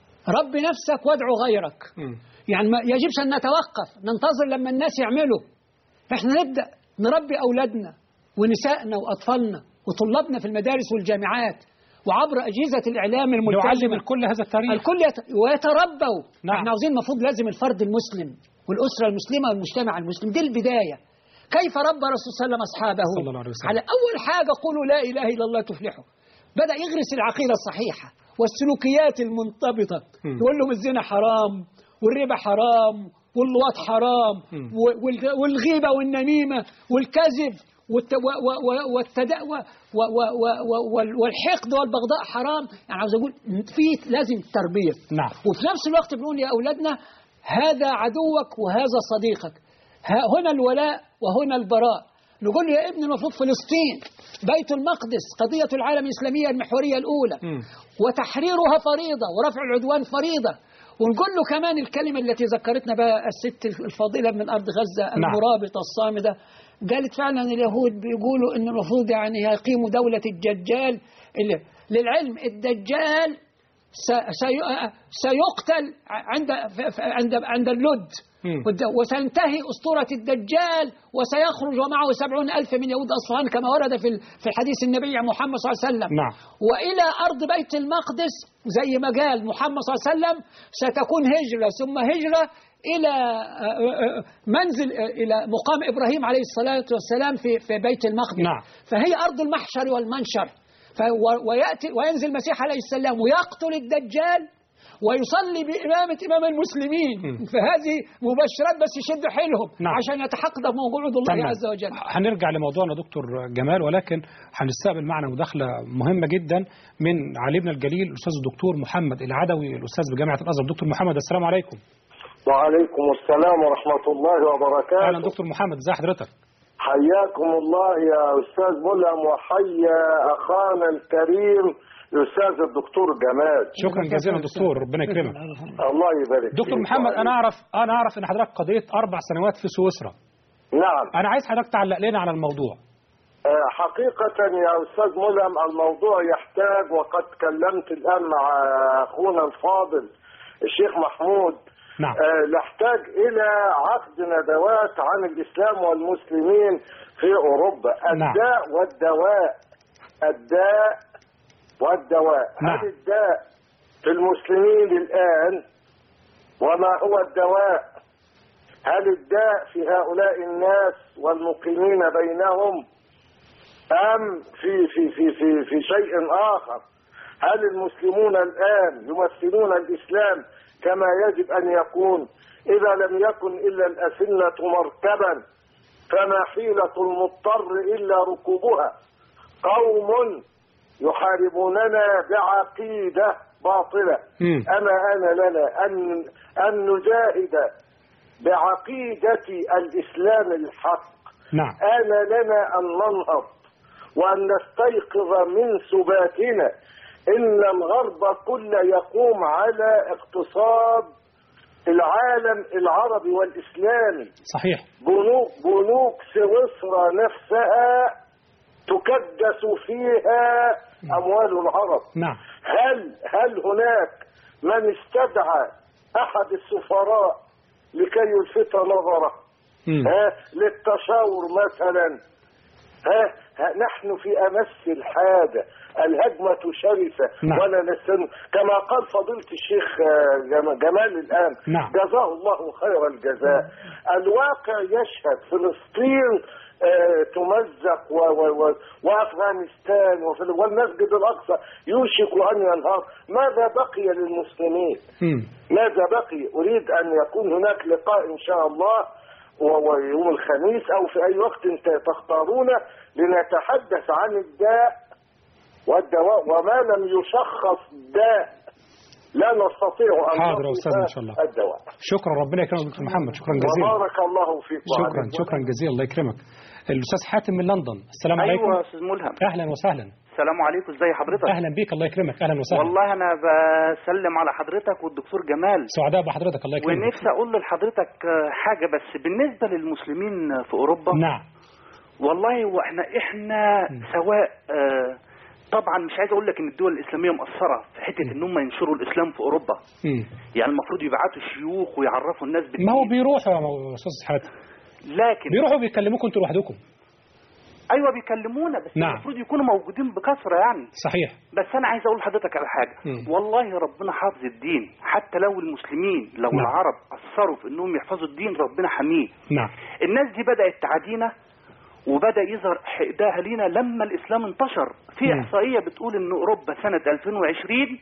رب نفسك وادعو غيرك يعني ما يجبش أن نتوقف ننتظر لما الناس يعملوا احنا نبدأ نربي أولادنا ونسائنا وأطفالنا وطلابنا في المدارس والجامعات وعبر أجهزة الإعلام الملتزمة نعلم الكل هذا التاريخ الكل يت... ويتربوا نعم. احنا عاوزين المفروض لازم الفرد المسلم والأسرة المسلمة والمجتمع المسلم دي البداية كيف ربى الرسول صلى الله عليه وسلم أصحابه صلى الله عليه وسلم. على أول حاجة قولوا لا إله إلا الله تفلحوا بدأ يغرس العقيدة الصحيحة والسلوكيات المنضبطة مم. يقول لهم الزنا حرام والربا حرام واللواط حرام و- والغ- والغيبة والنميمة والكذب والت... و... و... و... والتدا... و... و... و... و... و... وال- والحقد والبغضاء حرام يعني عاوز أقول في لازم تربية نعم وفي نفس الوقت بنقول يا أولادنا هذا عدوك وهذا صديقك ها- هنا الولاء وهنا البراء نقول له يا ابن المفروض فلسطين بيت المقدس قضية العالم الإسلامية المحورية الأولى وتحريرها فريضة ورفع العدوان فريضة ونقول له كمان الكلمة التي ذكرتنا بها الست الفاضلة من أرض غزة نعم. المرابطة الصامدة قالت فعلا اليهود بيقولوا إن المفروض يعني يقيموا دولة الدجال اللي للعلم الدجال س- سي- سيقتل عند ف- ف- عند عند اللد والد- وسينتهي أسطورة الدجال وسيخرج ومعه سبعون ألف من يهود أصفهان كما ورد في ال- في حديث النبي محمد صلى الله عليه وسلم نعم وإلى أرض بيت المقدس زي ما قال محمد صلى الله عليه وسلم ستكون هجرة ثم هجرة إلى آه، آه، منزل آه، إلى مقام إبراهيم عليه الصلاة والسلام في في بيت المقدس نعم. فهي أرض المحشر والمنشر ف- و- ويأتي وينزل المسيح عليه السلام ويقتل الدجال ويصلي بإمامة إمام المسلمين فهذه مبشرات بس يشدوا حيلهم نعم. عشان يتحقق موعود الله تمام. عز وجل هنرجع لموضوعنا دكتور جمال ولكن هنستقبل معنا مداخلة مهمة جدا من علمنا الجليل الأستاذ الدكتور محمد العدوي الأستاذ بجامعة الأزهر دكتور محمد السلام عليكم وعليكم السلام ورحمة الله أهلا وبركاته دكتور محمد ازي حضرتك حياكم الله يا أستاذ ملهم وحيا أخانا الكريم الأستاذ الدكتور جمال شكرا جزيلا دكتور ربنا يكرمك الله يبارك دكتور فيك. محمد أنا أعرف أنا أعرف إن حضرتك قضيت أربع سنوات في سويسرا نعم أنا عايز حضرتك تعلق لنا على الموضوع آه، حقيقة يا أستاذ ملهم الموضوع يحتاج وقد تكلمت الآن مع أخونا الفاضل الشيخ محمود نعم آه، نحتاج إلى عقد ندوات عن الإسلام والمسلمين في أوروبا نعم. الداء والدواء الداء والدواء نعم. هل الداء في المسلمين الآن وما هو الدواء هل الداء في هؤلاء الناس والمقيمين بينهم أم في في في في في شيء آخر هل المسلمون الآن يمثلون الإسلام كما يجب أن يكون إذا لم يكن إلا الأسنة مركبا فما حيلة المضطر إلا ركوبها قوم يحاربوننا بعقيدة باطلة مم. أما أنا لنا أن أن نجاهد بعقيدة الإسلام الحق نعم آن لنا أن ننهض وأن نستيقظ من سباتنا إن الغرب كله يقوم على اقتصاد العالم العربي والإسلامي صحيح بنوك بنوك سويسرا نفسها تكدس فيها أموال العرب نعم هل هل هناك من استدعى أحد السفراء لكي يلفت نظره مم. ها للتشاور مثلا ها, ها نحن في امس الحاجه الهجمه شرسه نعم. ولا نستن كما قال فضيله الشيخ آه، جم- جمال الان نعم. جزاه الله خير الجزاء الواقع يشهد فلسطين آه، تمزق و و و وافغانستان وفي والمسجد الاقصى يوشك ان ينهار ماذا بقي للمسلمين ماذا بقي أريد أن يكون هناك لقاء إن شاء الله و- ويوم الخميس أو في أي وقت انت تختارونه لنتحدث عن الداء والدواء وما لم يشخص داء لا نستطيع أن حاضر يا نصف أستاذ إن شاء الله. الدواء شكرا ربنا يكرمك دكتور محمد شكرا جزيلا وبارك الله فيك شكرا شكرا جزيلا الله يكرمك الأستاذ حاتم من لندن السلام عليكم ايوه يا استاذ ملهم أهلا وسهلا السلام عليكم ازي حضرتك أهلا بيك الله يكرمك أهلا وسهلا والله انا بسلم على حضرتك والدكتور جمال سعداء بحضرتك الله يكرمك ونفسي اقول لحضرتك آه، حاجه بس بالنسبه للمسلمين في اوروبا نعم والله واحنا احنا سواء آه، طبعا مش عايز اقول لك ان الدول الاسلاميه مقصره في حته ان هم ينشروا الاسلام في اوروبا مم. يعني المفروض يبعتوا شيوخ ويعرفوا الناس بالدين ما هو بيروحوا يا مو- أستاذ حاتم لكن بيروحوا بيكلموكم أنتوا لوحدكم ايوه بيكلمونا بس نعم. المفروض يكونوا موجودين بكثره يعني صحيح بس انا عايز اقول لحضرتك على حاجه مم. والله ربنا حافظ الدين حتى لو المسلمين لو نعم. العرب اثروا في انهم يحفظوا الدين ربنا حميه نعم الناس دي بدات تعادينا وبدا يظهر حقدها لينا لما الاسلام انتشر في مم. احصائيه بتقول ان اوروبا سنه 2020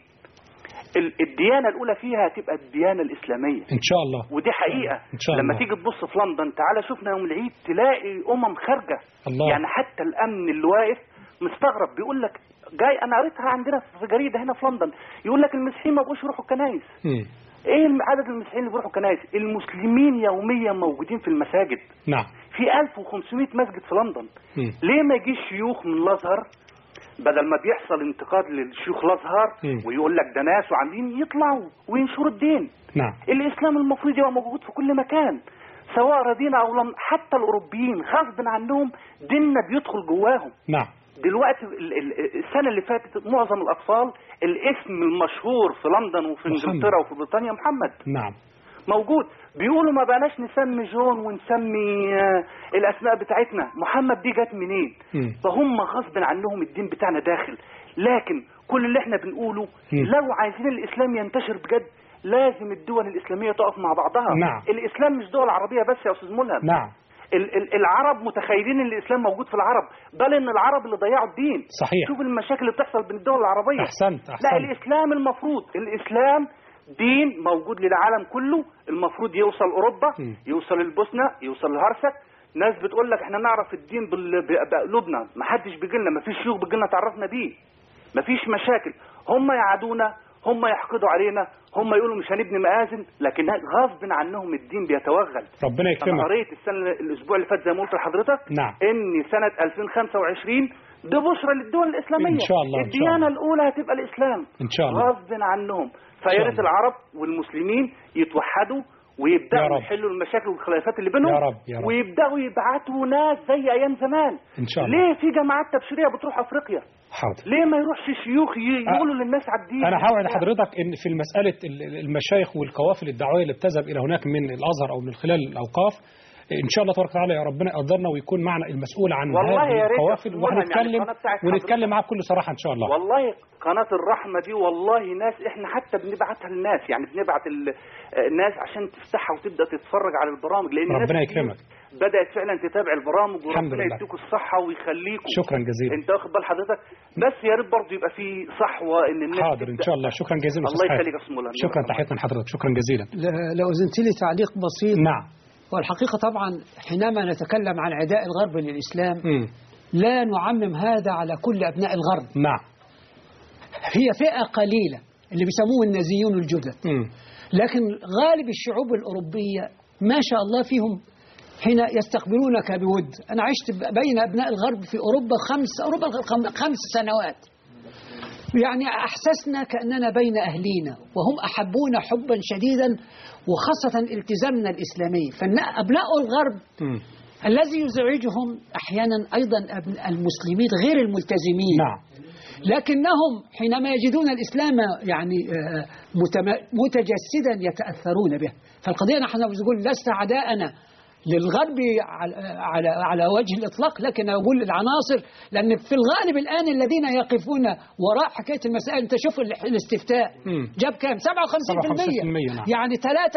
ال- الديانه الاولى فيها هتبقى الديانه الاسلاميه إن شاء الله ودي حقيقه إن شاء لما الله. تيجي تبص في لندن تعالى شفنا يوم العيد تلاقي امم خارجه الله. يعني حتى الامن اللي واقف مستغرب بيقول لك جاي انا قريتها عندنا في جريده هنا في لندن يقول لك المسيحيين ما بقوش يروحوا الكنايس مم. ايه الم- عدد المسيحيين اللي بيروحوا الكنايس المسلمين يوميا موجودين في المساجد نعم في 1500 مسجد في لندن مم. ليه ما يجيش شيوخ من الازهر بدل ما بيحصل انتقاد للشيوخ الازهر مم. ويقول لك ده ناس وعاملين يطلعوا وينشروا الدين نعم الاسلام المفروض يبقى موجود في كل مكان سواء رضينا او لم حتى الاوروبيين غصب عنهم ديننا بيدخل جواهم نعم دلوقتي ال- ال- السنه اللي فاتت معظم الاطفال الاسم المشهور في لندن وفي محمد. انجلترا وفي بريطانيا محمد نعم موجود بيقولوا ما بقناش نسمي جون ونسمي آه، الاسماء بتاعتنا محمد دي جت منين مم. فهم غصب عنهم الدين بتاعنا داخل لكن كل اللي احنا بنقوله مم. لو عايزين الاسلام ينتشر بجد لازم الدول الاسلاميه تقف مع بعضها نعم. الاسلام مش دول عربيه بس يا استاذ ملهم نعم ال- ال- العرب متخيلين ان الاسلام موجود في العرب بل ان العرب اللي ضيعوا الدين صحيح. شوف المشاكل اللي بتحصل بين الدول العربيه أحسنت لا أحسنت الاسلام المفروض الاسلام دين موجود للعالم كله المفروض يوصل اوروبا مم. يوصل البوسنه يوصل الهرسك ناس بتقول لك احنا نعرف الدين بال- ب- بقلوبنا ما حدش بيجي لنا ما فيش شيوخ بيجي لنا تعرفنا بيه ما فيش مشاكل هم يعادونا هم يحقدوا علينا هم يقولوا مش هنبني مآذن لكن غصب عنهم الدين بيتوغل ربنا انا يكرمك قريت السنه الاسبوع اللي فات زي ما قلت لحضرتك نعم. ان سنه 2025 ده بشرى للدول الاسلاميه إن شاء الله، إن شاء الديانه الله. الاولى هتبقى الاسلام إن شاء الله غصب عنهم فيا شاء ريت الله. العرب والمسلمين يتوحدوا يا ويبداوا رب. يحلوا المشاكل والخلافات اللي بينهم يا رب، يا رب. ويبداوا يبعتوا ناس زي ايام زمان إن شاء الله ليه في جماعات تبشيريه بتروح افريقيا حاضر ليه ما يروحش شيوخ ي- يقولوا للناس على الدين أنا هوعد حضرتك إن في مسألة ال- المشايخ والقوافل الدعوية اللي بتذهب إلى هناك من الأزهر أو من خلال الأوقاف إن شاء الله تبارك وتعالى يا ربنا يقدرنا ويكون معنا المسؤول عن والله هذه يا ريت القوافل يكون يعني وهنتكلم القناة بتاعت ونتكلم معاه بكل صراحة إن شاء الله والله قناة الرحمة دي والله ناس احنا حتى بنبعتها للناس يعني بنبعت ال- الناس عشان تفتحها وتبدا تتفرج على البرامج لان الناس ربنا كتير يكرمك بدات فعلا تتابع البرامج الحمد وربنا لله. يديكم الصحة ويخليكم شكرا جزيلا انت واخد بال حضرتك بس يا ريت برضه يبقى في صحوة ان الناس حاضر إن تبدأ- شاء الله شكرا جزيلا الله أستاذ حاتم. يخليك يا أستاذ مولانا. شكرا تحياتنا لحضرتك شكرا جزيلا ل- لو أذنت لي تعليق بسيط نعم والحقيقة طبعا حينما نتكلم عن عداء الغرب للإسلام مم. لا نعمم هذا على كل أبناء الغرب نعم هي فئة قليلة اللي بيسموه النازيون الجدد مم. لكن غالب الشعوب الأوروبية ما شاء الله فيهم حين يستقبلونك بود أنا عشت ب- بين أبناء الغرب في أوروبا خمس أوروبا خم- خمس سنوات يعني أحسسنا كأننا بين أهلينا وهم أحبونا حبا شديدا وخاصة التزامنا الإسلامي فأبناء الغرب مم. الذي يزعجهم أحيانا أيضا أبن- المسلمين غير الملتزمين نعم لكنهم حينما يجدون الإسلام يعني آه، متم- متجسدا يتأثرون به فالقضية نحن نقول لست عداءنا للغرب على على على وجه الاطلاق لكن اقول العناصر لان في الغالب الان الذين يقفون وراء حكايه المسائل انت شوف ال- الاستفتاء مم. جاب كام 57% 57% نعم. يعني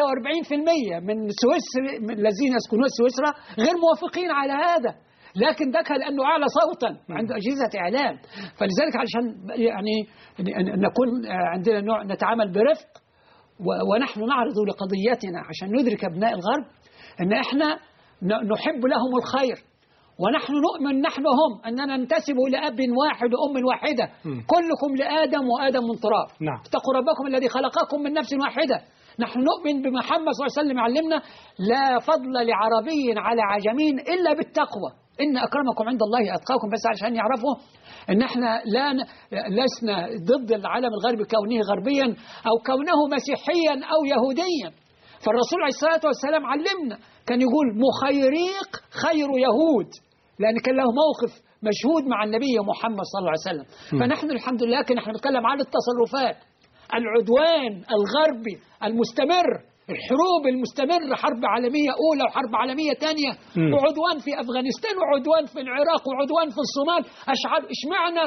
43% من سويسرا من الذين يسكنون سويسرا غير موافقين على هذا لكن ده كان لانه اعلى صوتا عند اجهزه اعلام فلذلك عشان يعني ن- نكون عندنا نوع نتعامل برفق و- ونحن نعرض لقضيتنا عشان ندرك ابناء الغرب ان احنا ن- نحب لهم الخير ونحن نؤمن نحن هم اننا ننتسب الى اب واحد وام واحده مم. كلكم لادم وادم من تراب نعم. اتقوا ربكم الذي خلقكم من نفس واحده نحن نؤمن بمحمد صلى الله عليه وسلم علمنا لا فضل لعربي على عجمي الا بالتقوى ان اكرمكم عند الله اتقاكم بس عشان يعرفوا ان احنا لا ن- لسنا ضد العالم الغربي كونه غربيا او كونه مسيحيا او يهوديا فالرسول عليه الصلاه والسلام علمنا كان يقول مخيريق خير يهود لان كان له موقف مشهود مع النبي محمد صلى الله عليه وسلم م. فنحن الحمد لله لكن احنا بنتكلم عن التصرفات العدوان الغربي المستمر الحروب المستمرة حرب عالمية أولى وحرب عالمية ثانية مم. وعدوان في أفغانستان وعدوان في العراق وعدوان في الصومال أشعل إشمعنا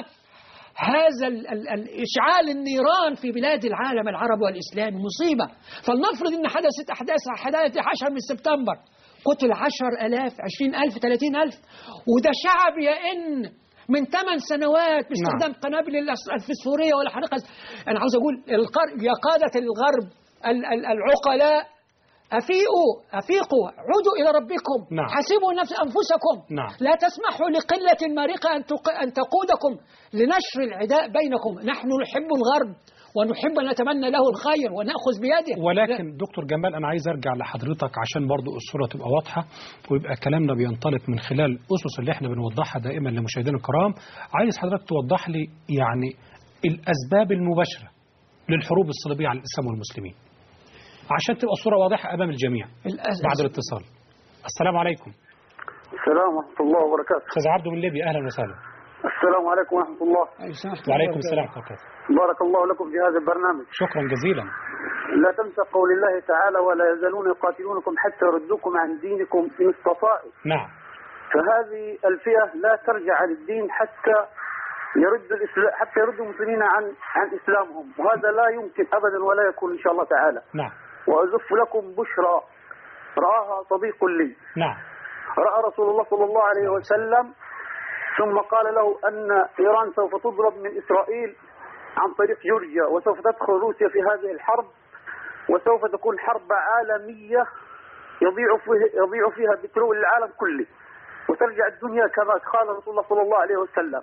هذا ال ال الإشعال النيران في بلاد العالم العربي والإسلامي مصيبة فلنفرض أن حدثت أحداث حدث 11 من سبتمبر قتل 10000 20000 30000 وده شعب يئن من ثمان سنوات باستخدام قنابل الأس- الفسفورية ولا حريقة أنا عاوز أقول القر... يا قادة الغرب ال- ال- العقلاء أفيقوا أفيقوا عودوا إلى ربكم نعم. حاسبوا نفس أنفسكم نعم. لا تسمحوا لقلة مارقة أن, تق... أن تقودكم لنشر العداء بينكم نحن نحب الغرب ونحب أن نتمنى له الخير ونأخذ بيده ولكن دكتور جمال انا عايز ارجع لحضرتك عشان برضو الصوره تبقى واضحه ويبقى كلامنا بينطلق من خلال الاسس اللي احنا بنوضحها دائما لمشاهدينا الكرام عايز حضرتك توضح لي يعني الاسباب المباشره للحروب الصليبيه على الاسلام والمسلمين عشان تبقى الصوره واضحه امام الجميع بعد الاتصال السلام عليكم السلام ورحمة الله وبركاته استاذ عبده من ليبيا اهلا وسهلا السلام عليكم ورحمة الله وعليكم السلام ورحمه الله بارك الله لكم في هذا البرنامج شكرا جزيلا لا تنسى قول الله تعالى ولا يزالون يقاتلونكم حتى يردوكم عن دينكم إن استطاعوا نعم فهذه الفئة لا ترجع عن الدين حتى يرد الإسلام حتى يرد المسلمين عن عن إسلامهم وهذا لا يمكن أبدا ولا يكون إن شاء الله تعالى نعم وأزف لكم بشرى رآها صديق لي نعم رأى رسول الله صلى الله عليه وسلم ثم قال له أن إيران سوف تضرب من إسرائيل عن طريق جورجيا وسوف تدخل روسيا في هذه الحرب وسوف تكون حرب عالمية يضيع فيه يضيع فيها بترول العالم كله وترجع الدنيا كما قال رسول الله صلى الله عليه وسلم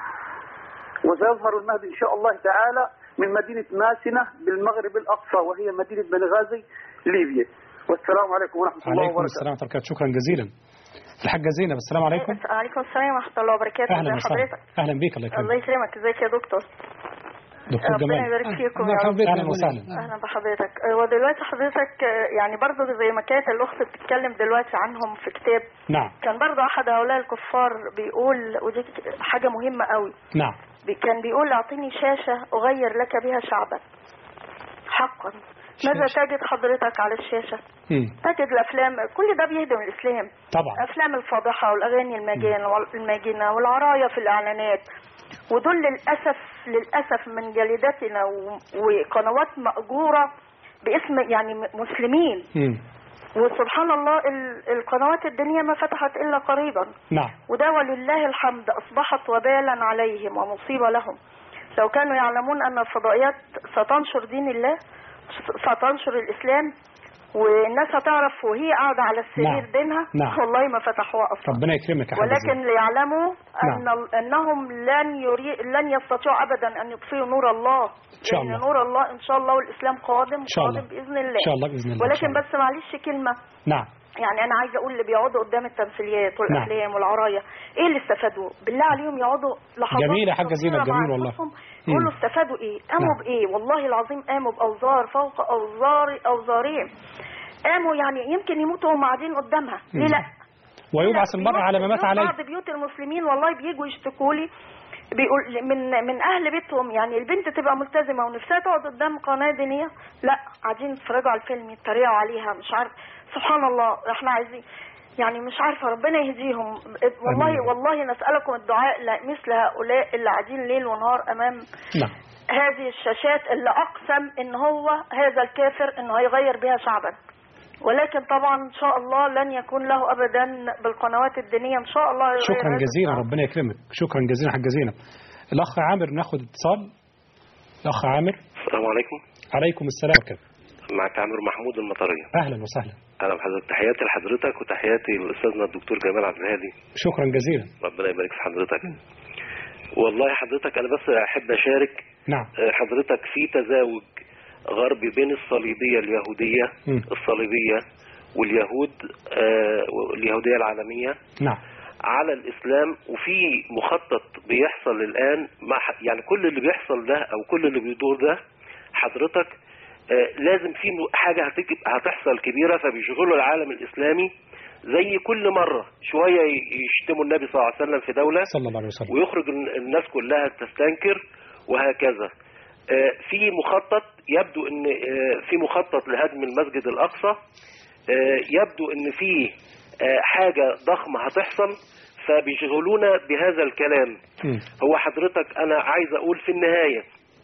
وسيظهر المهدي إن شاء الله تعالى من مدينة ماسنة بالمغرب الأقصى وهي مدينة بنغازي ليبيا والسلام عليكم ورحمة الله عليكم وبركاته السلام ورحمه الله وبركاته شكرا جزيلا الحاجه زينب السلام عليكم وعليكم السلام ورحمة الله وبركاته اهلا ازي وسهلا حضرتك اهلا بيك الله الله يكرمك يكرمك ازيك يا دكتور دكتور ربنا جمال يبارك فيكم أهلا يا رب اهلا وسهلا اهلا بحضرتك آه، ودلوقتي حضرتك آه، يعني برضه زي ما كانت الاخت بتتكلم دلوقتي عنهم في كتاب نعم كان برضه احد هؤلاء الكفار بيقول ودي حاجه مهمه قوي نعم بي- كان بيقول اعطيني شاشه اغير لك بها شعبا حقا ماذا تجد حضرتك على الشاشه مم. تجد الافلام كل ده بيهدم الاسلام طبعا افلام الفاضحه والاغاني المجان الماجنه والعرايه في الاعلانات ودول للاسف للاسف من جلدتنا و- وقنوات ماجوره باسم يعني م- مسلمين مم. وسبحان الله ال- القنوات الدينيه ما فتحت الا قريبا نعم وده ولله الحمد اصبحت وبالا عليهم ومصيبه لهم لو كانوا يعلمون ان الفضائيات ستنشر دين الله ستنشر الاسلام والناس هتعرف وهي قاعده على السرير نعم. دينها نعم. والله ما فتحوها اصلا ربنا يكرمك يا حاج ولكن ليعلموا نعم. ان انهم لن يري... لن يستطيعوا ابدا ان يطفئوا نور الله إن شاء لان الله. نور الله ان شاء الله والاسلام قادم إن شاء الله. قادم باذن الله إن شاء الله بإذن الله، إن شاء ولكن الله. بس معلش كلمه نعم يعني انا عايزه اقول اللي بيقعدوا قدام التمثيليات والافلام والعرايه ايه اللي استفادوا بالله عليهم يقعدوا لحظات جميل يا حاجة زينب، قصيرة مع جميل والله. أنفسهم يقولوا استفادوا ايه قاموا نعم. بايه والله العظيم قاموا باوزار فوق اوزار اوزارهم قاموا يعني يمكن يموتوا وهم قاعدين قدامها ليه لا ويبعث المرء على ما مات بيوت- عليه بعض بيوت المسلمين والله بيجوا يشتكوا لي بيقول من من اهل بيتهم يعني البنت تبقى ملتزمه ونفسها تقعد قدام قناه دينيه لا قاعدين يتفرجوا على الفيلم يتريقوا عليها مش عارف سبحان الله احنا عايزين يعني مش عارفة ربنا يهديهم والله آمين. والله نسألكم الدعاء لمثل هؤلاء اللي قاعدين ليل ونهار أمام نعم هذه الشاشات اللي أقسم إن هو هذا الكافر إنه هيغير بها شعبا ولكن طبعا إن شاء الله لن يكون له أبدا بالقنوات الدينية إن شاء الله هيغير شكرا هذا جزيلا ربنا يكرمك شكرا جزيلا حاج زينب الاخ عامر ناخد اتصال الاخ عامر السلام عليكم عليكم السلام كده معك عامر محمود المطرية اهلا وسهلا اهلا بحضرتك تحياتي لحضرتك وتحياتي لاستاذنا الدكتور جمال عبد الهادي شكرا جزيلا ربنا يبارك في حضرتك والله حضرتك انا بس احب اشارك نعم آه، حضرتك في تزاوج غربي بين الصليبية اليهودية مم. الصليبية واليهود آه، واليهودية العالمية نعم على الاسلام وفي مخطط بيحصل الان مع ح- يعني كل اللي بيحصل ده او كل اللي بيدور ده حضرتك آه، لازم في م- حاجه هتك- هتحصل كبيره فبيشغلوا العالم الاسلامي زي كل مره شويه ي- يشتموا النبي صلى الله عليه وسلم في دوله صلى الله عليه وسلم ويخرج ال- الناس كلها تستنكر وهكذا آه، في مخطط يبدو ان آه، في مخطط لهدم المسجد الاقصى آه، يبدو ان في آه، حاجه ضخمه هتحصل فبيشغلونا بهذا الكلام هو حضرتك انا عايز اقول في النهايه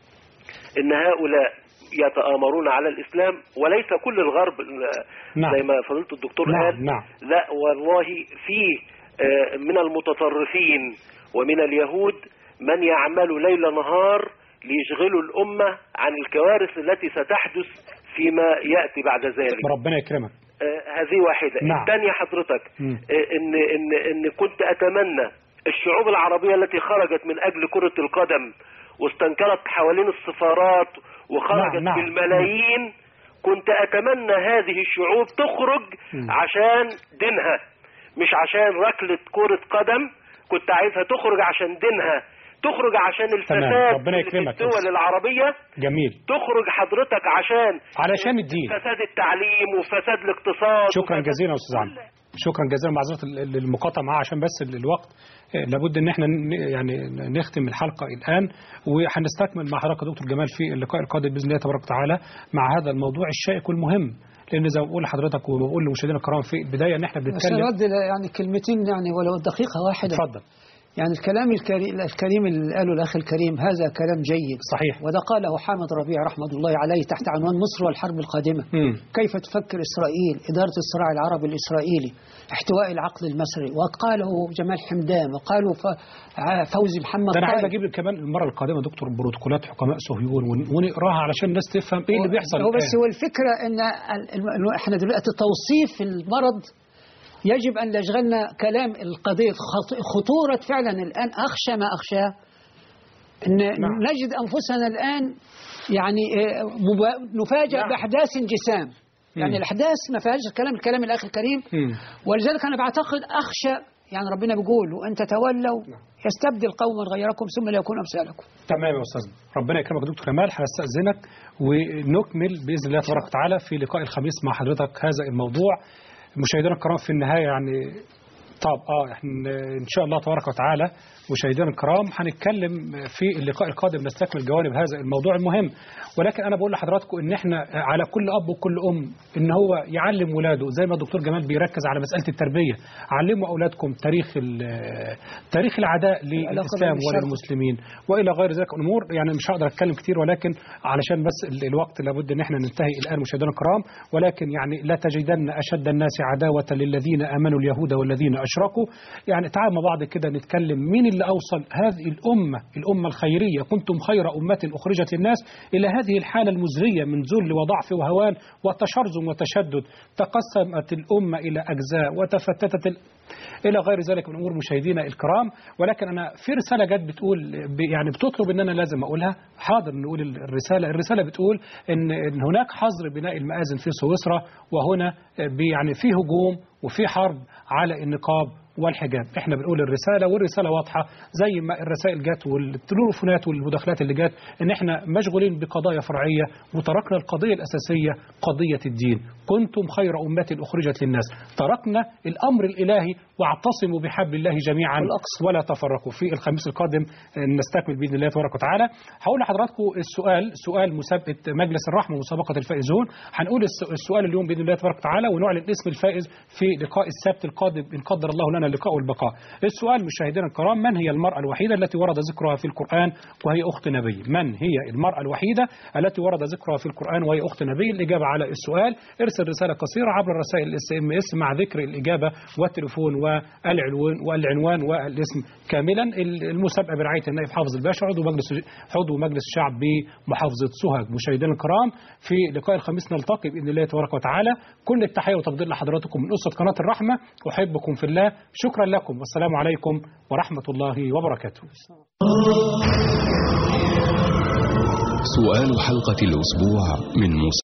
ان هؤلاء يتآمرون على الاسلام وليس كل الغرب آه، نعم. زي ما فضيله الدكتور نعم قال نعم لا والله في آه، من المتطرفين ومن اليهود من يعمل ليل نهار ليشغلوا الأمة عن الكوارث التي ستحدث فيما يأتي بعد ذلك ربنا يكرمك آه، هذه واحدة نعم. الثانية حضرتك مم. آه، إن, إن, إن كنت أتمنى الشعوب العربية التي خرجت من أجل كرة القدم واستنكرت حوالين السفارات وخرجت نعم، نعم. بالملايين كنت أتمنى هذه الشعوب تخرج مم. عشان دينها مش عشان ركلة كرة قدم كنت عايزها تخرج عشان دينها تخرج عشان تمام الفساد ربنا اللي في يكرمك الدول العربية جميل تخرج حضرتك عشان علشان الدين فساد التعليم وفساد الاقتصاد شكرا جزيلا يا استاذ عمرو شكرا جزيلا معذره ال- ال- المقاطعه معاه عشان بس ال- الوقت آه، لابد ان احنا ن- يعني نختم الحلقه الان وهنستكمل مع حضرتك يا دكتور جمال في اللقاء القادم باذن الله تبارك وتعالى مع هذا الموضوع الشائك والمهم لان زي ما بقول لحضرتك وبقول لمشاهدينا الكرام في البدايه ان احنا بس بنتكلم أرد يعني كلمتين يعني ولو دقيقة واحدة اتفضل يعني الكلام الكريم, الكريم اللي قاله الأخ الكريم هذا كلام جيد صحيح وده قاله حامد ربيع رحمة الله عليه تحت عنوان مصر والحرب القادمة مم. كيف تفكر إسرائيل إدارة الصراع العربي الإسرائيلي احتواء العقل المصري وقاله جمال حمدان وقاله ف- ع- فوزي محمد ده انا عايز طائب. اجيب كمان المره القادمه دكتور بروتوكولات حكماء صهيون ون- ونقراها علشان الناس تفهم ايه اللي بيحصل هو بس الآن. هو الفكرة ان ال- ال- احنا دلوقتي توصيف المرض يجب ان يشغلنا كلام القضية خط- خطورة فعلا الان اخشى ما اخشاه ان نعم. نجد انفسنا الان يعني آه، مبا- نفاجأ نعم. باحداث انجسام يعني مم. الاحداث ما فيهاش كلام الكلام الاخ الكريم مم. ولذلك انا بعتقد اخشى يعني ربنا بيقول وان تتولوا يستبدل قوما غيركم ثم لا يكون امثالكم تمام يا استاذ ربنا يكرمك يا دكتور كمال هنستأذنك ونكمل باذن الله تبارك وتعالى في لقاء الخميس مع حضرتك هذا الموضوع مشاهدينا الكرام في النهايه يعني طب اه احنا ان شاء الله تبارك وتعالى مشاهدينا الكرام هنتكلم في اللقاء القادم نستكمل جوانب هذا الموضوع المهم ولكن انا بقول لحضراتكم ان احنا على كل اب وكل ام ان هو يعلم ولاده زي ما الدكتور جمال بيركز على مساله التربيه علموا اولادكم تاريخ ال- تاريخ العداء للاسلام بين الشرق. وللمسلمين والى غير ذلك الامور يعني مش هقدر اتكلم كتير ولكن علشان بس ال- الوقت لابد ان احنا ننتهي الان مشاهدينا الكرام ولكن يعني لا تجدن اشد الناس عداوه للذين امنوا اليهود والذين اشركوا يعني تعالوا مع بعض كده نتكلم مين اللي اوصل هذه الامه الامه الخيريه كنتم خير امه اخرجت للناس الى هذه الحاله المزريه من ذل وضعف وهوان وتشرذم وتشدد تقسمت الامه الى اجزاء وتفتتت ال... الى غير ذلك من امور مشاهدينا الكرام ولكن انا في رساله جت بتقول ب- يعني بتطلب ان انا لازم اقولها حاضر نقول ال- الرساله الرساله بتقول ان ان هناك حظر بناء المآذن في سويسرا وهنا ب- يعني في هجوم وفي حرب على النقاب والحجاب احنا بنقول الرسالة والرسالة واضحة زي ما الرسائل جت والتليفونات والمداخلات اللي جت ان احنا مشغولين بقضايا فرعية وتركنا القضية الأساسية قضية الدين كنتم خير أمة أخرجت للناس تركنا الأمر الإلهي واعتصموا بحبل الله جميعا ولا تفرقوا في الخميس القادم نستكمل بإذن الله تبارك وتعالى هقول لحضراتكم السؤال سؤال مسابقة مجلس الرحمة مسابقة الفائزون هنقول الس- السؤال اليوم بإذن الله تبارك وتعالى ونعلن اسم الفائز في لقاء السبت القادم إن قدر الله لنا اللقاء والبقاء السؤال مشاهدينا الكرام من هي المرأة الوحيدة التي ورد ذكرها في القرآن وهي أخت نبي من هي المرأة الوحيدة التي ورد ذكرها في القرآن وهي أخت نبي الإجابة على السؤال ارسل رسالة قصيرة عبر الرسائل الاس ام اس مع ذكر الإجابة والتليفون والعنوان والعنوان والاسم كاملا المسابقة برعاية النائب حافظ الباشا عضو مجلس عضو مجلس الشعب بمحافظة سوهاج مشاهدينا الكرام في لقاء الخميس نلتقي بإذن الله تبارك وتعالى كل التحية وتقدير لحضراتكم من أسرة قناة الرحمة أحبكم في الله شكرا لكم والسلام عليكم ورحمة الله وبركاته سؤال حلقة الأسبوع من